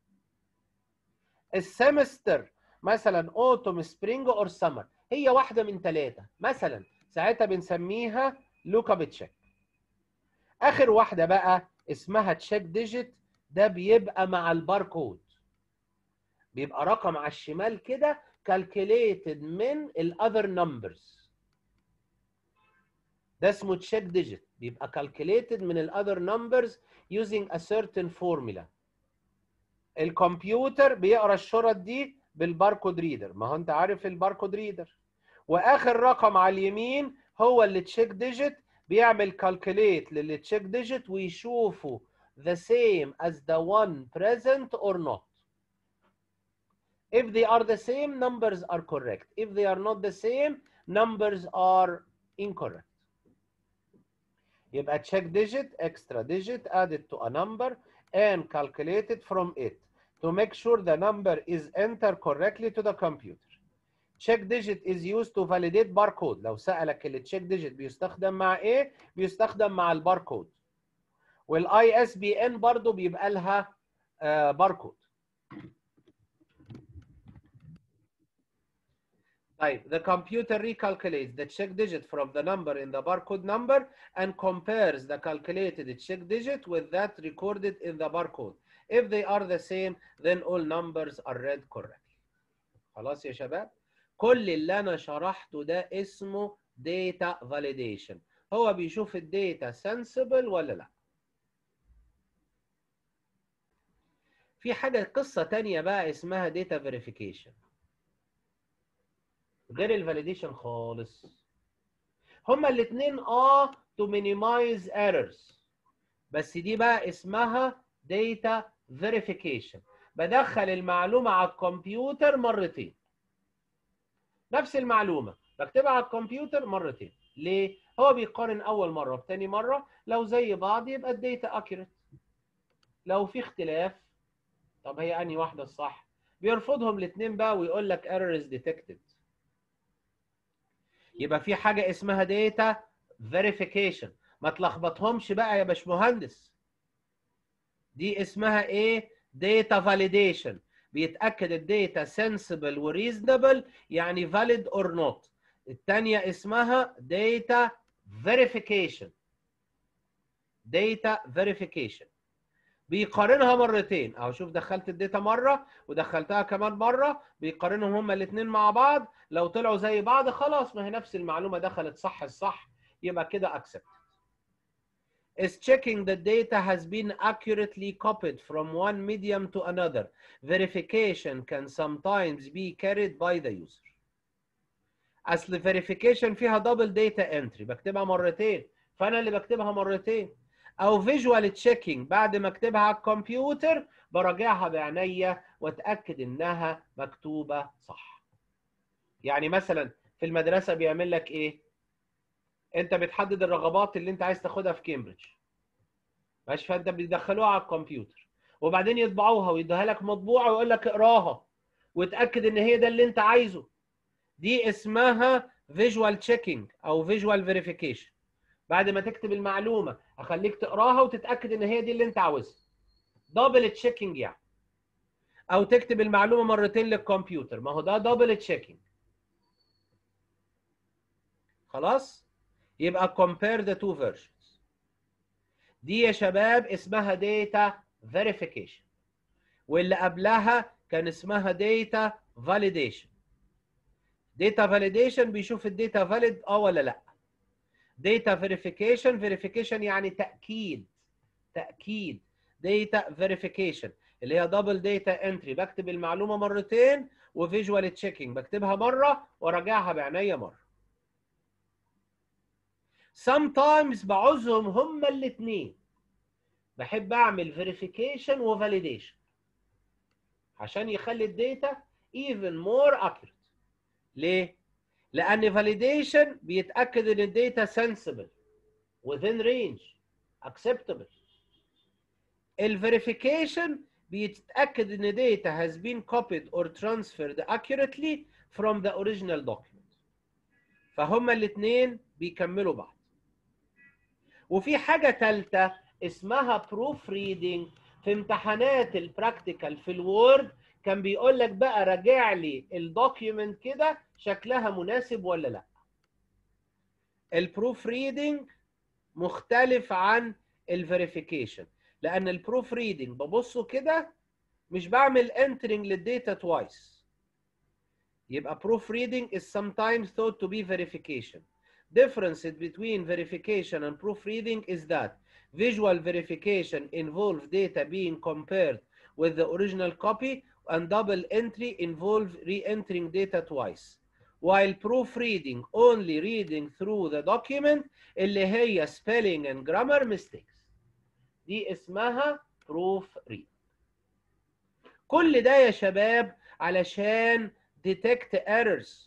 السمستر مثلا اوتوم سبرينج اور سمر هي واحده من ثلاثه مثلا ساعتها بنسميها لوك اب تشيك اخر واحده بقى اسمها تشيك ديجيت ده بيبقى مع الباركود بيبقى رقم على الشمال كده calculated من الاذر نمبرز ده اسمه تشيك ديجيت بيبقى calculated من الاذر نمبرز using a certain formula الكمبيوتر بيقرا الشرط دي بالباركود ريدر ما هو انت عارف الباركود ريدر واخر رقم على اليمين هو اللي تشيك ديجيت بيعمل كالكوليت للتشيك ديجيت ويشوفه the same as the one present or not if they are the same numbers are correct if they are not the same numbers are incorrect يبقى check digit extra digit added to a number and calculated from it to make sure the number is entered correctly to the computer. Check digit is used to validate barcode. لو سألك ال check digit بيستخدم مع ايه؟ بيستخدم مع الباركود. والاي اس بي ان برضه بيبقى لها باركود طيب the computer recalculates the check digit from the number in the barcode number and compares the calculated check digit with that recorded in the barcode if they are the same then all numbers are read correctly خلاص يا شباب كل اللي انا شرحته ده اسمه data validation هو بيشوف الداتا sensible ولا لا في حاجة قصة تانية بقى اسمها data verification غير الفاليديشن خالص هما الاثنين اه to minimize errors بس دي بقى اسمها data verification بدخل المعلومة على الكمبيوتر مرتين نفس المعلومة بكتبها على الكمبيوتر مرتين ليه؟ هو بيقارن أول مرة بتاني مرة لو زي بعض يبقى الداتا أكيوريت لو في اختلاف طب هي أنهي واحدة الصح؟ بيرفضهم الاثنين بقى ويقول لك error is detected يبقى في حاجة اسمها data verification ما تلخبطهمش بقى يا باشمهندس دي اسمها ايه data validation بيتأكد الداتا sensible و reasonable يعني valid or not الثانية اسمها data verification data verification بيقارنها مرتين اهو شوف دخلت الداتا مره ودخلتها كمان مره بيقارنهم هما الاثنين مع بعض لو طلعوا زي بعض خلاص ما هي نفس المعلومه دخلت صح الصح يبقى كده accept is checking the data has been accurately copied from one medium to another verification can sometimes be carried by the user اصل verification فيها double data entry بكتبها مرتين فانا اللي بكتبها مرتين او فيجوال تشيكينج بعد ما اكتبها على الكمبيوتر براجعها بعينيا واتاكد انها مكتوبه صح يعني مثلا في المدرسه بيعمل لك ايه انت بتحدد الرغبات اللي انت عايز تاخدها في كامبريدج ماشي فانت بيدخلوها على الكمبيوتر وبعدين يطبعوها ويديها لك مطبوعه ويقول لك اقراها وتاكد ان هي ده اللي انت عايزه دي اسمها فيجوال تشيكينج او فيجوال فيريفيكيشن بعد ما تكتب المعلومه اخليك تقراها وتتاكد ان هي دي اللي انت عاوزها دبل تشيكينج يعني او تكتب المعلومه مرتين للكمبيوتر ما هو ده دبل تشيكينج خلاص يبقى compare the two versions دي يا شباب اسمها data verification واللي قبلها كان اسمها data validation data validation بيشوف الداتا valid اه ولا لا data verification verification يعني تأكيد تأكيد data verification اللي هي double data entry بكتب المعلومة مرتين وفيجوال تشيكينج بكتبها مرة وراجعها بعينيا مرة sometimes بعوزهم هما الاثنين بحب اعمل verification و validation عشان يخلي الداتا even more accurate ليه؟ لأن validation بيتأكد إن الداتا sensible within range acceptable الفيريفيكيشن بيتأكد إن data has been copied or transferred accurately from the original document فهما الاثنين بيكملوا بعض وفي حاجة ثالثة اسمها بروف ريدنج في امتحانات البراكتيكال في الوورد كان بيقول لك بقى راجع لي الدوكيومنت كده شكلها مناسب ولا لا البروف ريدنج مختلف عن الفيريفيكيشن لان البروف ريدنج ببصه كده مش بعمل entering للداتا twice يبقى proof reading is sometimes thought to be verification difference between verification and proofreading is that visual verification involve data being compared with the original copy and double entry involve re-entering data twice while proofreading only reading through the document اللي هي spelling and grammar mistakes دي اسمها proofread كل ده يا شباب علشان detect errors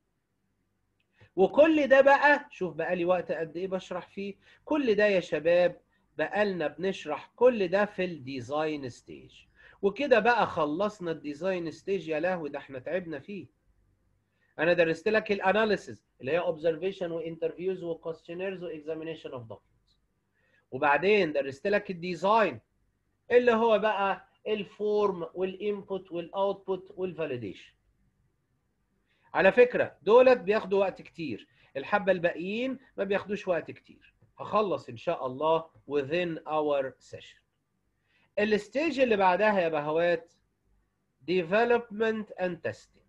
وكل ده بقى شوف بقى لي وقت قد ايه بشرح فيه كل ده يا شباب بقالنا بنشرح كل ده في الديزاين ستيج وكده بقى خلصنا الديزاين ستيج يا لهوي ده احنا تعبنا فيه انا درست لك الاناليسيز اللي هي اوبزرفيشن وانترفيوز وكويستشنيرز واكزامينيشن اوف دوكيومنتس وبعدين درست لك الديزاين اللي هو بقى الفورم والانبوت والاوتبوت والفاليديشن على فكره دولت بياخدوا وقت كتير الحبه الباقيين ما بياخدوش وقت كتير هخلص ان شاء الله within our session الستيج اللي بعدها يا بهوات development and testing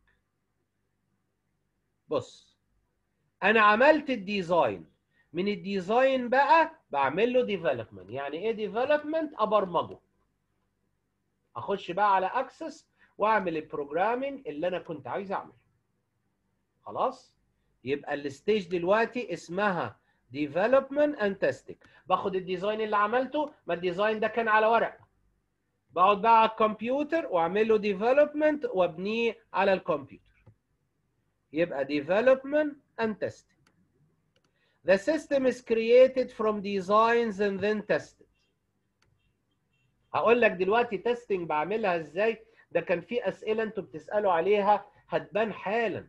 بص انا عملت الديزاين من الديزاين بقى بعمل له ديفلوبمنت يعني ايه ديفلوبمنت ابرمجه اخش بقى على اكسس واعمل البروجرامينج اللي انا كنت عايز اعمله خلاص يبقى الستيج دلوقتي اسمها development and testing باخد الديزاين اللي عملته ما الديزاين ده كان على ورق بقعد بقى على الكمبيوتر واعمل له development وابنيه على الكمبيوتر يبقى development and testing The system is created from designs and then tested. هقول لك دلوقتي تيستنج بعملها ازاي ده كان في اسئله انتوا بتسالوا عليها هتبان حالا.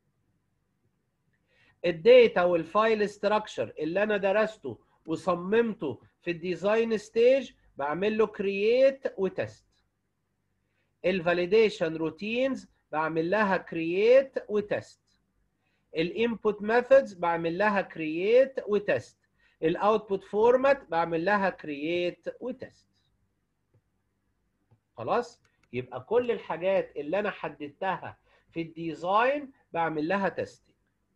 الداتا والفايل ستراكشر اللي انا درسته وصممته في الديزاين ستيج بعمل له كرييت وتست. الفاليديشن روتينز بعمل لها كرييت وتست. الانبوت ميثودز بعمل لها كرييت وتست الاوتبوت فورمات بعمل لها كرييت وتست خلاص يبقى كل الحاجات اللي انا حددتها في الديزاين بعمل لها تيستنج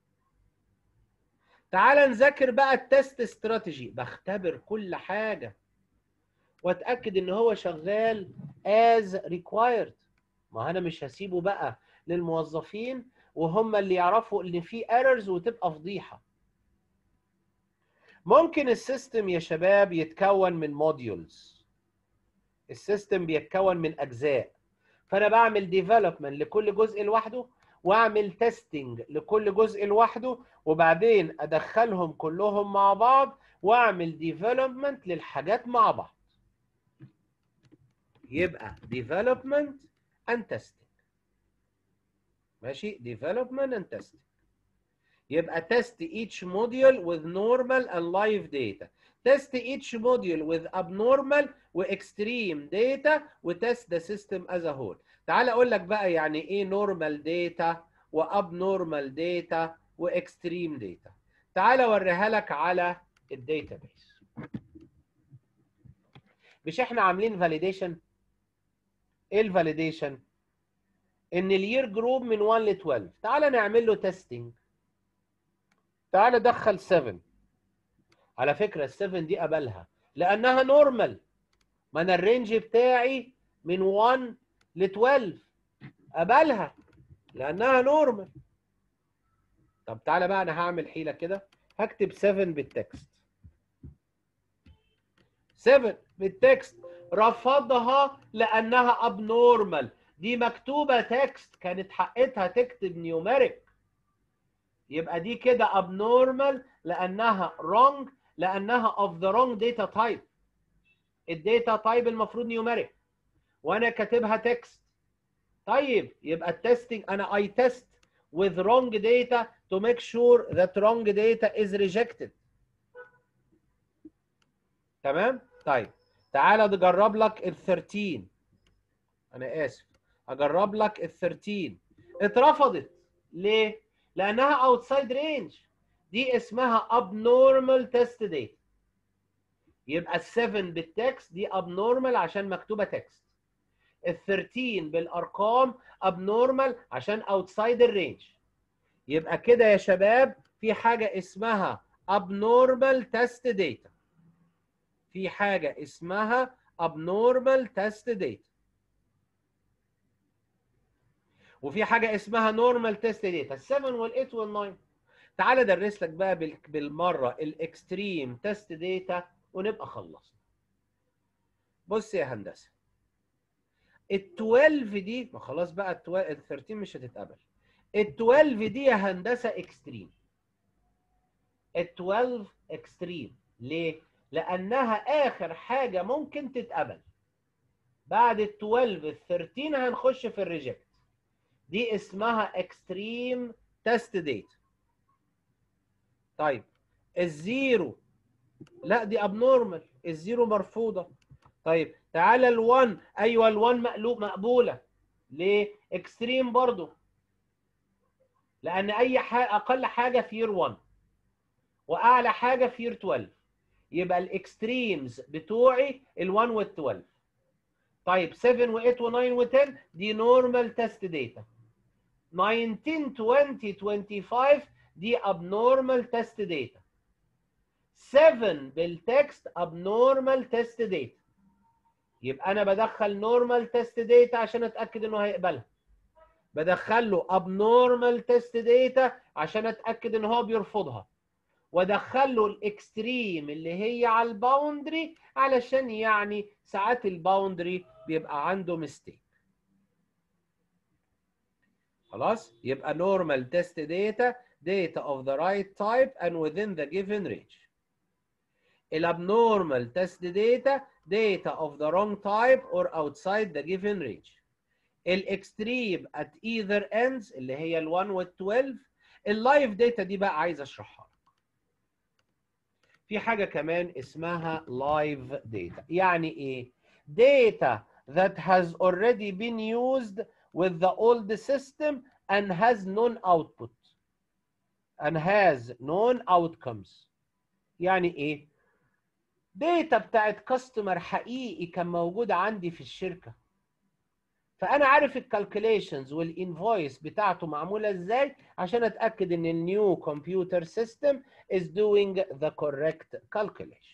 تعال نذاكر بقى التست استراتيجي بختبر كل حاجه واتاكد ان هو شغال as required ما انا مش هسيبه بقى للموظفين وهم اللي يعرفوا ان في ايرورز وتبقى فضيحه ممكن السيستم يا شباب يتكون من موديولز السيستم بيتكون من اجزاء فانا بعمل ديفلوبمنت لكل جزء لوحده واعمل تيستنج لكل جزء لوحده وبعدين ادخلهم كلهم مع بعض واعمل ديفلوبمنت للحاجات مع بعض يبقى ديفلوبمنت اند تيستنج ماشي development and testing يبقى test each module with normal and live data test each module with abnormal واكستريم data وتست the system as a whole تعال اقول لك بقى يعني ايه normal data وabnormal data واكستريم data تعال اوريها لك على الداتابيس مش احنا عاملين فاليديشن ايه الفاليديشن ان الير جروب من 1 ل 12 تعال نعمل له تيستنج تعال دخل 7 على فكره ال 7 دي قبلها لانها نورمال ما انا الرينج بتاعي من 1 ل 12 قبلها لانها نورمال طب تعالى بقى انا هعمل حيله كده هكتب 7 بالتكست 7 بالتكست رفضها لانها ابنورمال دي مكتوبه تكست كانت حقتها تكتب نيوميريك يبقى دي كده abnormal لانها wrong لانها of the wrong data type الداتا تايب المفروض نيوميريك وانا كاتبها تكست طيب يبقى التستنج انا اي تيست with wrong data to make sure that wrong data is rejected تمام طيب تعالى نجرب لك ال 13 انا اسف اجرب لك ال 13 اترفضت ليه لانها اوتسايد رينج دي اسمها abnormal test data يبقى ال 7 بالتكست دي abnormal عشان مكتوبه تكست ال 13 بالارقام abnormal عشان outside الرينج يبقى كده يا شباب في حاجه اسمها abnormal test data في حاجه اسمها abnormal test data وفي حاجه اسمها نورمال تيست داتا ال7 وال8 وال9 تعال ادرس لك بقى بالمره الاكستريم تيست داتا ونبقى خلصنا بص يا هندسه ال12 دي ما خلاص بقى ال13 مش هتتقبل ال12 دي يا هندسه اكستريم ال12 اكستريم ليه لانها اخر حاجه ممكن تتقبل بعد ال12 ال13 هنخش في الريجكت دي اسمها اكستريم تيست داتا طيب الزيرو لا دي ابنورمال الزيرو مرفوضه طيب تعالى ال1 ايوه ال1 مقلوب مقبوله ليه اكستريم برضو لان اي حاجه اقل حاجه في يير 1 واعلى حاجه في يير 12 يبقى الاكستريمز بتوعي ال1 وال12 طيب 7 و8 و9 و10 دي نورمال تيست داتا 19 20 25 دي abnormal test data 7 بالتكست abnormal test data يبقى انا بدخل نورمال تيست داتا عشان اتاكد انه هيقبلها بدخل له abnormal تيست داتا عشان اتاكد ان هو بيرفضها وادخل له الاكستريم اللي هي على الباوندري علشان يعني ساعات الباوندري بيبقى عنده ميستيك خلاص يبقى normal test data data of the right type and within the given range الابنورمال test data data of the wrong type or outside the given range الاكستريم at either ends اللي هي ال 1 وال 12 اللايف داتا دي بقى عايز اشرحها في حاجه كمان اسمها لايف داتا يعني ايه data that has already been used with the old system and has known output and has known outcomes يعني ايه داتا بتاعت كاستمر حقيقي كان موجود عندي في الشركه فانا عارف الكالكوليشنز والانفويس بتاعته معموله ازاي عشان اتاكد ان النيو كمبيوتر سيستم is doing the correct calculation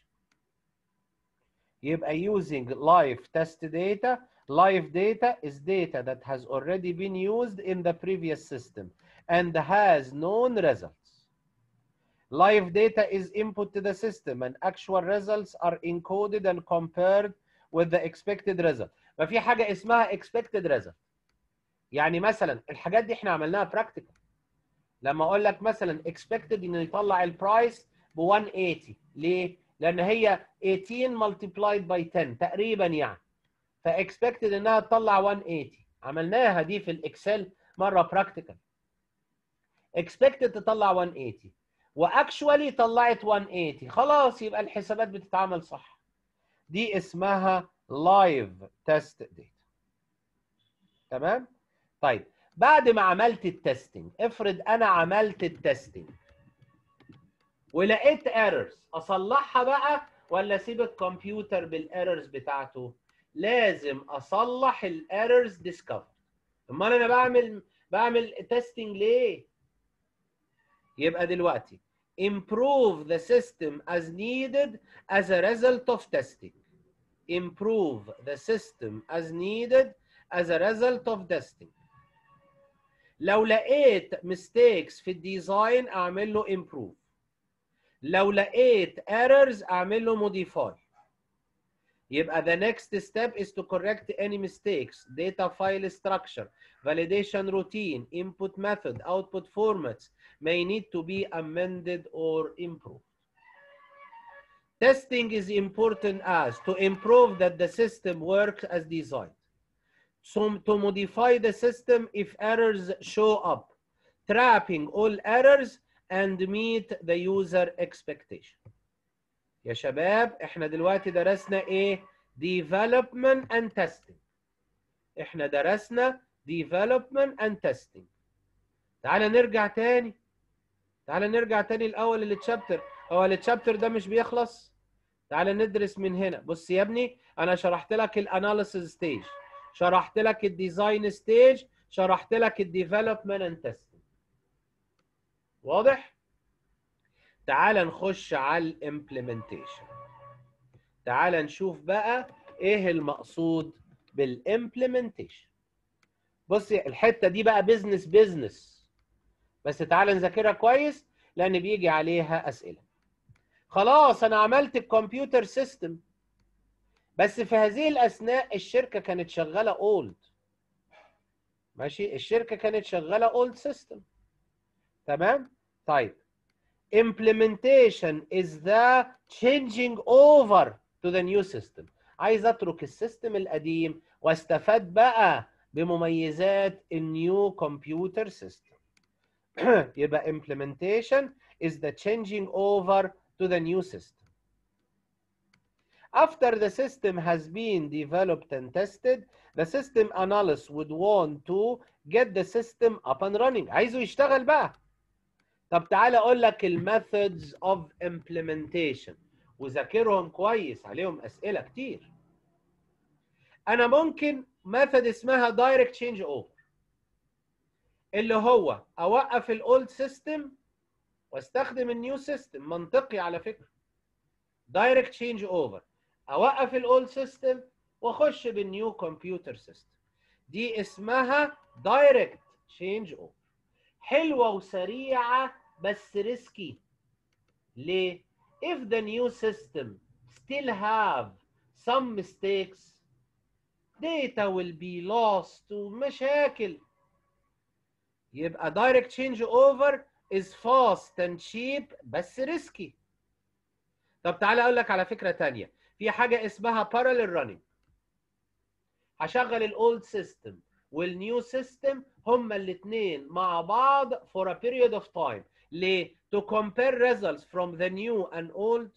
يبقى using live test data live data is data that has already been used in the previous system and has known results live data is input to the system and actual results are encoded and compared with the expected result ما في حاجه اسمها expected result يعني مثلا الحاجات دي احنا عملناها practical لما اقول لك مثلا expected انه يطلع البرايس ب 180 ليه؟ لان هي 18 multiplied by 10 تقريبا يعني فاكسبكتد انها تطلع 180 عملناها دي في الاكسل مره براكتيكال اكسبكتد تطلع 180 واكشوالي طلعت 180 خلاص يبقى الحسابات بتتعمل صح دي اسمها لايف تيست داتا تمام طيب بعد ما عملت التستنج افرض انا عملت التستنج ولقيت ايرورز اصلحها بقى ولا اسيب الكمبيوتر بالايرورز بتاعته لازم اصلح الايرورز ديسكفر امال انا بعمل بعمل تيستنج ليه يبقى دلوقتي improve the system as needed as a result of testing improve the system as needed as a result of testing لو لقيت mistakes في الديزاين اعمل له improve لو لقيت errors اعمل له modify يبقى the next step is to correct any mistakes data file structure validation routine input method output formats may need to be amended or improved testing is important as to improve that the system works as designed so to modify the system if errors show up trapping all errors and meet the user expectation يا شباب احنا دلوقتي درسنا ايه development and testing احنا درسنا development and testing تعال نرجع تاني تعال نرجع تاني الاول للتشابتر هو التشابتر ده مش بيخلص تعال ندرس من هنا بص يا ابني انا شرحت لك الاناليسيس ستيج شرحت لك الديزاين ستيج شرحت لك الديفلوبمنت اند تيستنج واضح تعال نخش على الامبلمنتيشن تعال نشوف بقى ايه المقصود بالامبلمنتيشن بصي الحته دي بقى بزنس بزنس بس تعال نذاكرها كويس لان بيجي عليها اسئله خلاص انا عملت الكمبيوتر سيستم بس في هذه الاثناء الشركه كانت شغاله اولد ماشي الشركه كانت شغاله اولد سيستم تمام طيب implementation is the changing over to the new system عايز اترك السيستم القديم واستفاد بقى بمميزات النيو كمبيوتر سيستم يبقى implementation is the changing over to the new system After the system has been developed and tested, the system analyst would want to get the system up and running. عايزه يشتغل بقى. طب تعالى اقول لك الميثودز اوف implementation وذاكرهم كويس عليهم اسئله كتير. انا ممكن ميثود اسمها دايركت تشينج اوفر اللي هو اوقف الاولد سيستم واستخدم النيو سيستم منطقي على فكره دايركت تشينج اوفر اوقف الاولد سيستم واخش بالنيو كمبيوتر سيستم دي اسمها دايركت تشينج اوفر حلوه وسريعه بس ريسكي ليه if the new system still have some mistakes data will be lost ومشاكل يبقى direct change over is fast and cheap بس ريسكي طب تعالى اقول لك على فكره تانية في حاجه اسمها parallel running هشغل الاولد سيستم والنيو سيستم هما الاثنين مع بعض for a period of time ليه to compare results from the new and old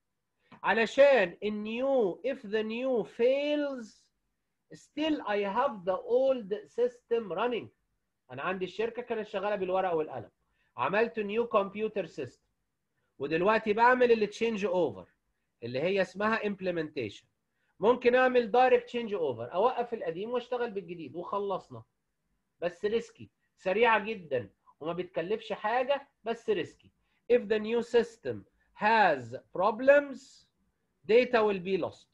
علشان النيو if the new fails still I have the old system running انا عندي الشركه كانت شغاله بالورقه والقلم عملت نيو كمبيوتر سيستم ودلوقتي بعمل اللي تشينج اوفر اللي هي اسمها implementation ممكن اعمل دايركت تشينج اوفر اوقف القديم واشتغل بالجديد وخلصنا بس ريسكي سريعه جدا وما بتكلفش حاجه بس ريسكي if the new system has problems data will be lost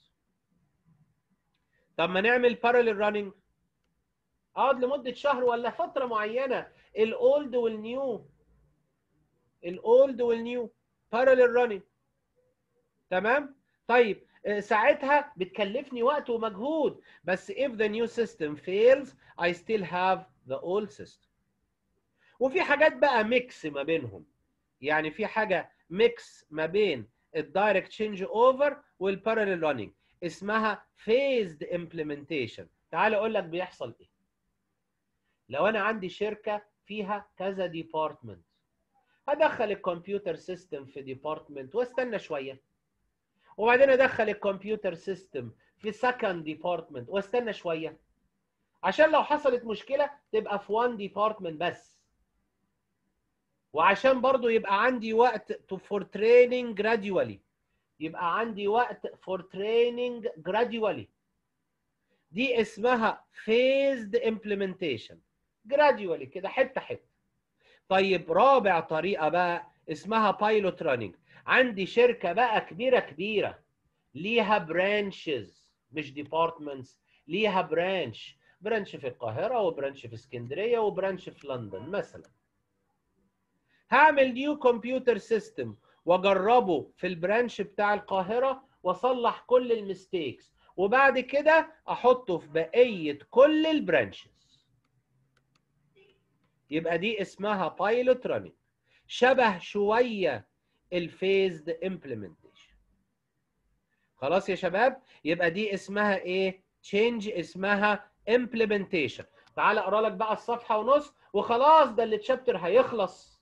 طب ما نعمل parallel running اقعد لمده شهر ولا فتره معينه الاولد والنيو الاولد والنيو parallel running تمام طيب ساعتها بتكلفني وقت ومجهود بس if the new system fails I still have the old system وفي حاجات بقى ميكس ما بينهم يعني في حاجه ميكس ما بين الدايركت تشينج اوفر والبارallel راننج اسمها phased implementation تعال اقول لك بيحصل ايه لو انا عندي شركه فيها كذا ديبارتمنت هدخل الكمبيوتر سيستم في ديبارتمنت واستنى شويه وبعدين ادخل الكمبيوتر سيستم في سكند ديبارتمنت واستنى شويه عشان لو حصلت مشكله تبقى في وان ديبارتمنت بس وعشان برضو يبقى عندي وقت فور تريننج جراديوالي يبقى عندي وقت فور تريننج جراديوالي دي اسمها phased implementation جراديوالي كده حته حته طيب رابع طريقه بقى اسمها بايلوت راننج عندي شركه بقى كبيره كبيره ليها برانشز مش ديبارتمنتس ليها برانش برانش في القاهره وبرانش في اسكندريه وبرانش في لندن مثلا هعمل نيو كمبيوتر سيستم واجربه في البرانش بتاع القاهره واصلح كل الميستيكس وبعد كده احطه في بقيه كل البرانشز يبقى دي اسمها بايلوت راننج شبه شويه الفيزد امبلمنتيشن خلاص يا شباب يبقى دي اسمها ايه تشينج اسمها امبلمنتيشن تعال اقرا لك بقى الصفحه ونص وخلاص ده اللي الشابتر هيخلص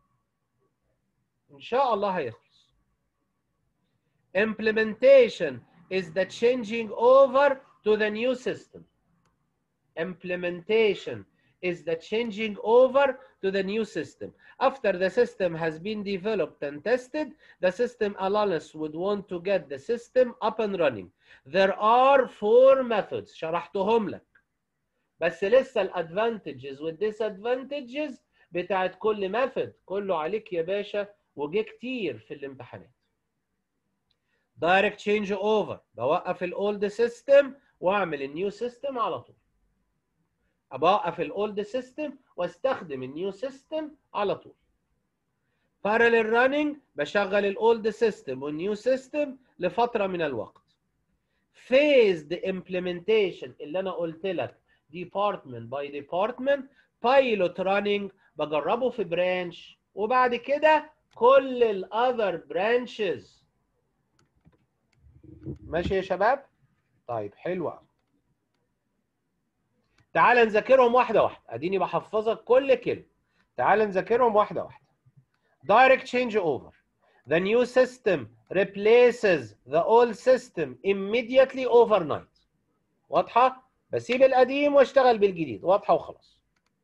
ان شاء الله هيخلص implementation is the changing over to the new system implementation is the changing over to the new system. After the system has been developed and tested, the system analyst would want to get the system up and running. There are four methods شرحتهم لك بس لسه الادفانتجز والديسادفانتجز بتاعت كل ميثود كله عليك يا باشا وجه كتير في الامتحانات. دايركت تشينج اوفر بوقف الاولد سيستم واعمل النيو سيستم على طول. اوقف الاولد سيستم واستخدم النيو سيستم على طول parallel running بشغل الاولد سيستم والنيو سيستم لفتره من الوقت phased implementation اللي انا قلت لك department by department pilot running بجربه في برانش وبعد كده كل الاذر برانشز ماشي يا شباب طيب حلو قوي تعال نذاكرهم واحده واحده اديني بحفظك كل كلمه تعال نذاكرهم واحده واحده دايركت تشينج اوفر the new system replaces the old system immediately overnight واضحه بسيب القديم واشتغل بالجديد واضحه وخلاص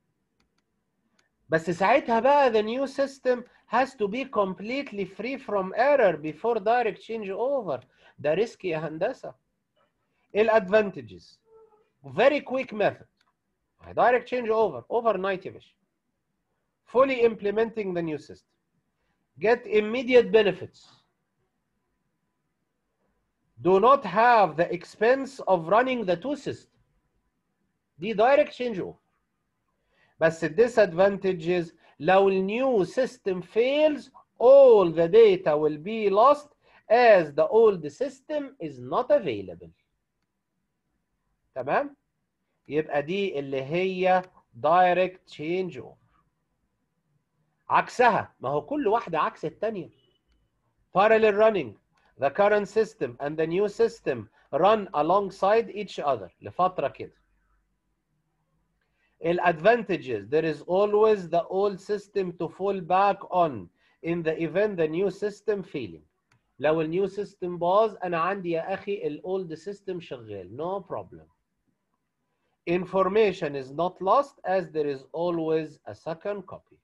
بس ساعتها بقى the new system has to be completely free from error before direct change over ده ريسكي يا هندسه الادفانتجز very quick method direct change over overnight يا باشا fully implementing the new system get immediate benefits do not have the expense of running the two systems دي direct change over بس disadvantages لو النيو system fails all the data will be lost as the old system is not available تمام يبقى دي اللي هي direct change over عكسها ما هو كل واحدة عكس التانية parallel running the current system and the new system run alongside each other لفترة كده الادvantages there is always the old system to fall back on in the event the new system failing لو النيو سيستم باظ انا عندي يا اخي الاولد سيستم شغال no problem information is not lost as there is always a second copy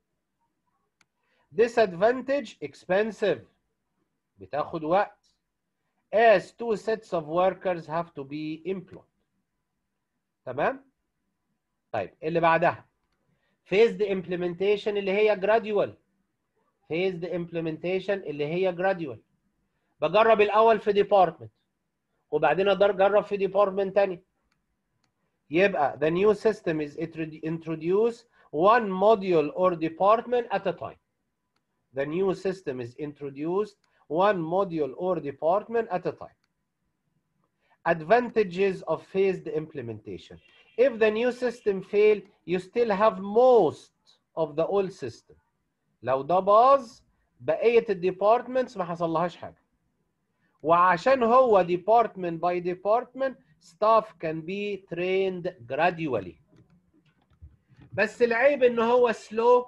disadvantage expensive بتاخد وقت as two sets of workers have to be employed تمام طيب اللي بعدها phased implementation اللي هي gradual phased implementation اللي هي gradual بجرب الاول في department وبعدين اجرب في department تاني يبقى the new system is introduced one module or department at a time the new system is introduced one module or department at a time advantages of phased implementation if the new system fail you still have most of the old system لو ده باظ بقيه الديبارتمنتس ما حصلهاش حاجه وعشان هو department by department staff can be trained gradually بس العيب ان هو slow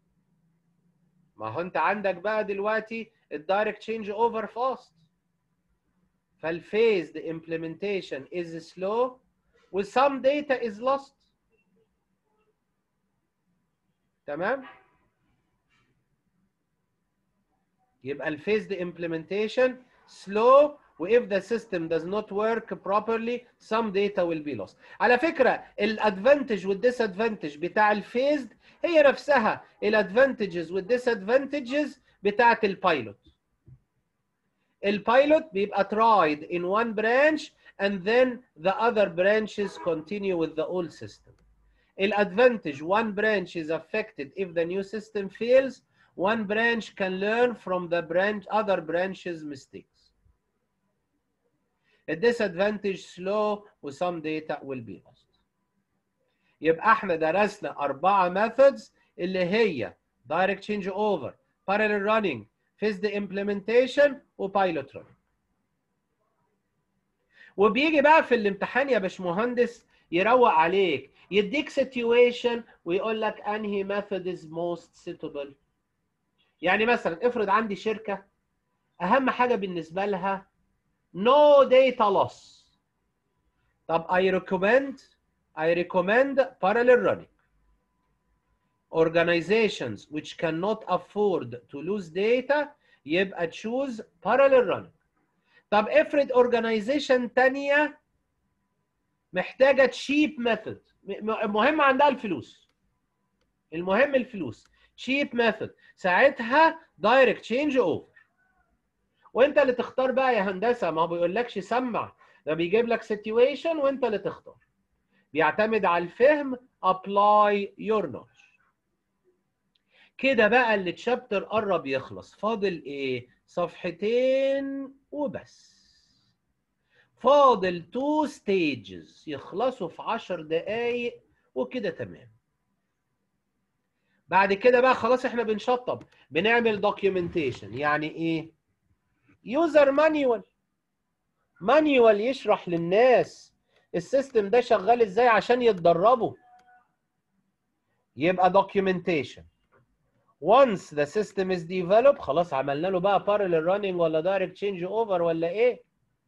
ما هو انت عندك بقى دلوقتي الدايركت تشينج اوفر فاست فالفيزد implementation is slow و some data is lost تمام يبقى الفيزد implementation slow و if the system does not work properly some data will be lost على فكرة الادفانتج والديسادفانتج بتاع الفيزد هي نفسها الادفانتجز والديسادفانتجز بتاعت البايلوت البايلوت بيبقى tried in one branch and then the other branches continue with the old system الادفانتج one branch is affected if the new system fails one branch can learn from the branch other branches mistakes The disadvantage slow و some data will be lost. يبقى احنا درسنا أربعة methods اللي هي direct change over, parallel running, phased implementation و pilot running. وبيجي بقى في الامتحان يا باشمهندس يروق عليك يديك situation ويقول لك انهي method is most suitable. يعني مثلا افرض عندي شركة أهم حاجة بالنسبة لها no data loss طب I recommend I recommend parallel running organizations which cannot afford to lose data يبقى choose parallel running طب افرض organization تانية محتاجة cheap method المهم عندها الفلوس المهم الفلوس cheap method ساعتها direct change over وانت اللي تختار بقى يا هندسه ما بيقولكش سمع ده بيجيب لك سيتويشن وانت اللي تختار بيعتمد على الفهم apply your knowledge كده بقى اللي تشابتر قرب يخلص فاضل ايه صفحتين وبس فاضل تو ستيجز يخلصوا في 10 دقايق وكده تمام بعد كده بقى خلاص احنا بنشطب بنعمل دوكيومنتيشن يعني ايه يوزر مانيوال مانيوال يشرح للناس السيستم ده شغال ازاي عشان يتدربوا يبقى دوكيومنتيشن once the system is developed خلاص عملنا له بقى parallel running ولا direct change over ولا ايه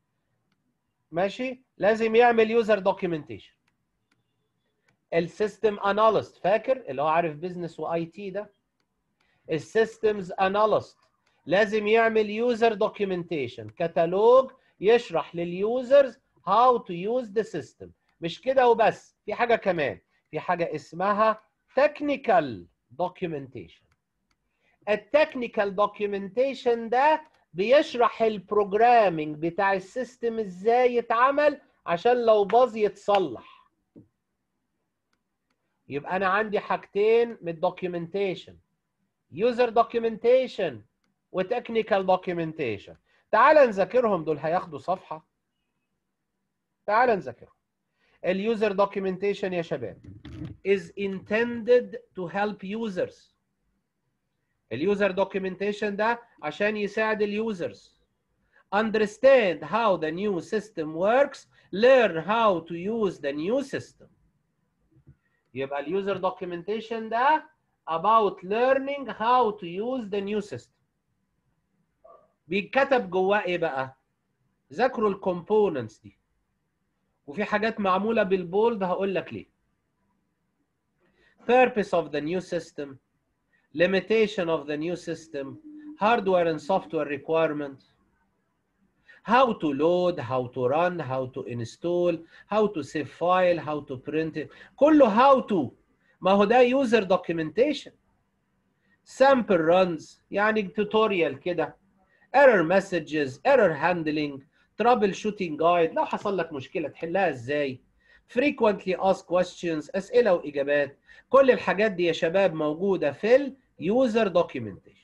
ماشي لازم يعمل user documentation السيستم اناليست فاكر اللي هو عارف بزنس واي تي ده السيستمز اناليست لازم يعمل يوزر دوكيومنتيشن كتالوج يشرح لليوزرز هاو تو يوز ذا سيستم مش كده وبس في حاجه كمان في حاجه اسمها تكنيكال دوكيومنتيشن التكنيكال دوكيومنتيشن ده بيشرح البروجرامينج بتاع السيستم ازاي يتعمل عشان لو باظ يتصلح يبقى انا عندي حاجتين من الدوكيومنتيشن يوزر دوكيومنتيشن وتكنيكال دوكيومنتيشن تعال نذاكرهم دول هياخدوا صفحه تعال نذاكرهم اليوزر دوكيومنتيشن يا شباب is intended to help users اليوزر دوكيومنتيشن ده عشان يساعد اليوزرز understand how the new system works learn how to use the new system يبقى اليوزر دوكيومنتيشن ده about learning how to use the new system بيتكتب جواه ايه بقى ذاكروا الكومبوننتس دي وفي حاجات معموله بالبولد هقول لك ليه purpose of the new system limitation of the new system hardware and software requirement how to load how to run how to install how to save file how to print it كله how to ما هو ده user documentation sample runs يعني tutorial كده error messages error handling trouble shooting guide لو حصل لك مشكلة تحلها ازاي frequently asked questions أسئلة وإجابات كل الحاجات دي يا شباب موجودة في ال user documentation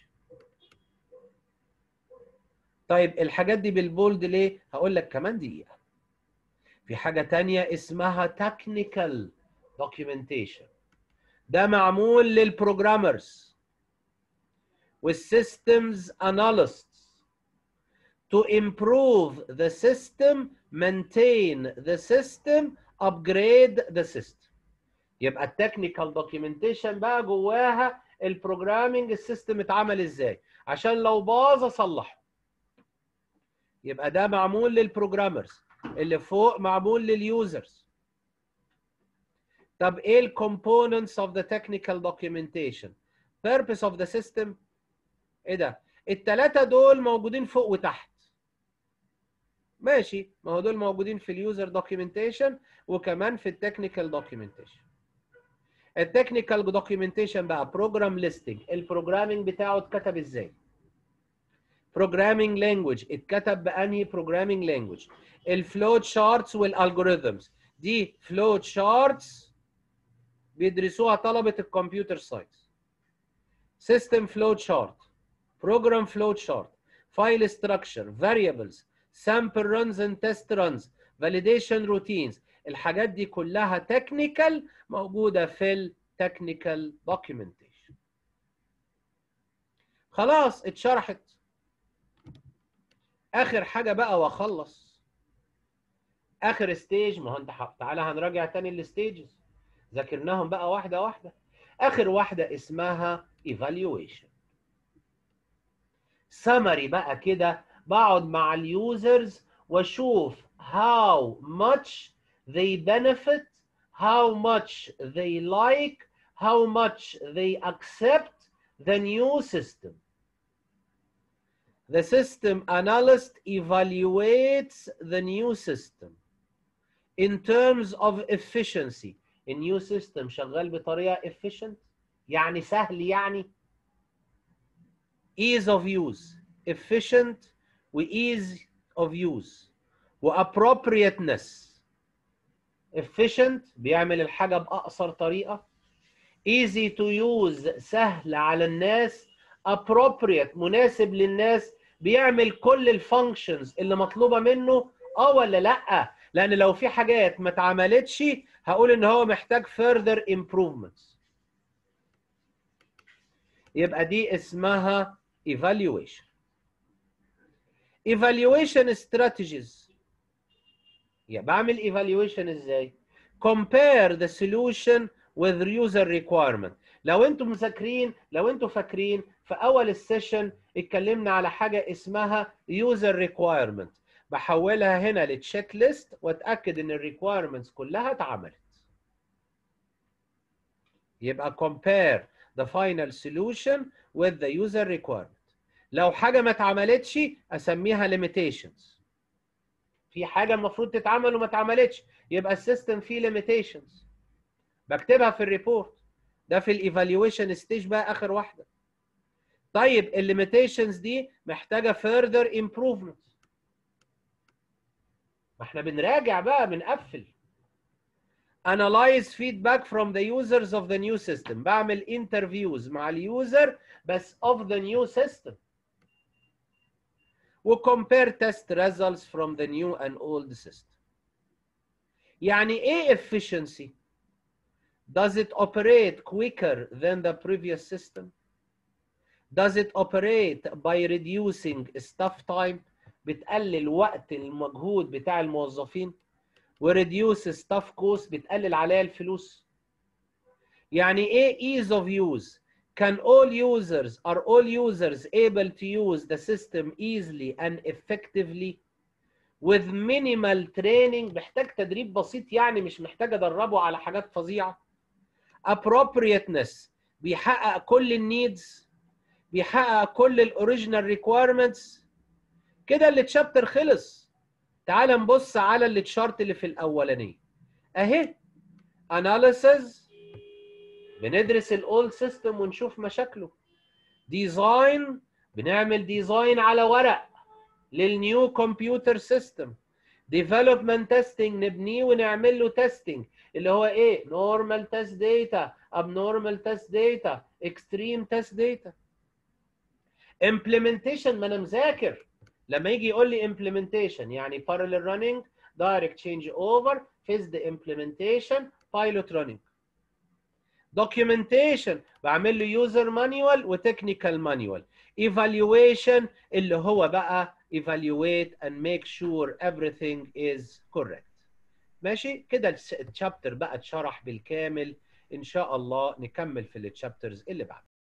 طيب الحاجات دي بالبولد ليه؟ هقول لك كمان دقيقة في حاجة تانية اسمها technical documentation ده معمول للبروجرامرز والsystems analysts to improve the system maintain the system upgrade the system يبقى التكنيكال دوكيومنتيشن بقى جواها البروجرامينج السيستم اتعمل ازاي عشان لو باظ اصلحه يبقى ده معمول للبروجرامرز اللي فوق معمول لليوزرز طب ايه الكومبوننتس اوف ذا تكنيكال دوكيومنتيشن purpose of the system ايه ده الثلاثه دول موجودين فوق وتحت ماشي ما هو دول موجودين في اليوزر دوكيومنتيشن وكمان في التكنيكال دوكيومنتيشن التكنيكال دوكيومنتيشن بقى بروجرام ليستنج البروجرامينج بتاعه اتكتب ازاي بروجرامينج لانجوج اتكتب بانهي بروجرامينج لانجوج الفلوت شارتس والالجوريثمز دي فلوت شارتس بيدرسوها طلبه الكمبيوتر ساينس سيستم فلوت شارت program flow chart file structure variables sample runs and test runs validation routines الحاجات دي كلها technical موجودة في ال technical documentation خلاص اتشرحت اخر حاجة بقى واخلص اخر ستيج ما هو انت تعالى هنراجع تاني الستيجز ذاكرناهم بقى واحدة واحدة اخر واحدة اسمها evaluation سمري بقى كده بقعد مع اليوزرز واشوف how much they benefit how much they like how much they accept the new system the system analyst evaluates the new system in terms of efficiency a new system شغال بطريقه efficient يعني سهل يعني ease of use efficient و ease of use و appropriateness efficient بيعمل الحاجة بأقصر طريقة easy to use سهل على الناس appropriate مناسب للناس بيعمل كل الفانكشنز اللي مطلوبة منه اه ولا لا لان لو في حاجات ما اتعملتش هقول ان هو محتاج further improvements يبقى دي اسمها evaluation evaluation strategies يعني بعمل evaluation ازاي compare the solution with user requirement لو انتم مذاكرين لو انتم فاكرين في اول السيشن اتكلمنا على حاجه اسمها user requirement بحولها هنا لتشيك ليست واتاكد ان الريكويرمنتس كلها اتعملت يبقى compare the final solution with the user requirement لو حاجه ما اتعملتش اسميها limitations في حاجه المفروض تتعمل وما اتعملتش يبقى السيستم فيه limitations بكتبها في الريبورت ده في الايفالويشن ستيج بقى اخر واحده طيب الليميتيشنز دي محتاجه further improvement ما احنا بنراجع بقى بنقفل analyze feedback from the users of the new system بعمل interviews مع اليوزر بس of the new system و compare test results from the new and old system يعني ايه efficiency does it operate quicker than the previous system does it operate by reducing staff time بتقلل وقت المجهود بتاع الموظفين وريديوس ستاف كوست بتقلل عليها الفلوس يعني ايه ease of use can all users are all users able to use the system easily and effectively with minimal training محتاج تدريب بسيط يعني مش محتاج ادربه على حاجات فظيعه appropriateness بيحقق كل النيدز بيحقق كل الاوريجينال ريكويرمنتس كده اللي تشابتر خلص تعال نبص على اللي تشارت اللي في الاولانيه اهي اناليسز بندرس الاولد سيستم ونشوف مشاكله ديزاين بنعمل ديزاين على ورق للنيو كمبيوتر سيستم ديفلوبمنت تيستنج نبنيه ونعمل له تيستنج اللي هو ايه نورمال تيست داتا ابنورمال تيست داتا اكستريم تيست داتا امبلمنتيشن ما انا مذاكر لما يجي يقول لي implementation يعني parallel running direct change over phased implementation pilot running documentation بعمل له user manual و technical manual evaluation اللي هو بقى evaluate and make sure everything is correct ماشي كده الشابتر بقى اتشرح بالكامل ان شاء الله نكمل في التشابترز اللي بعد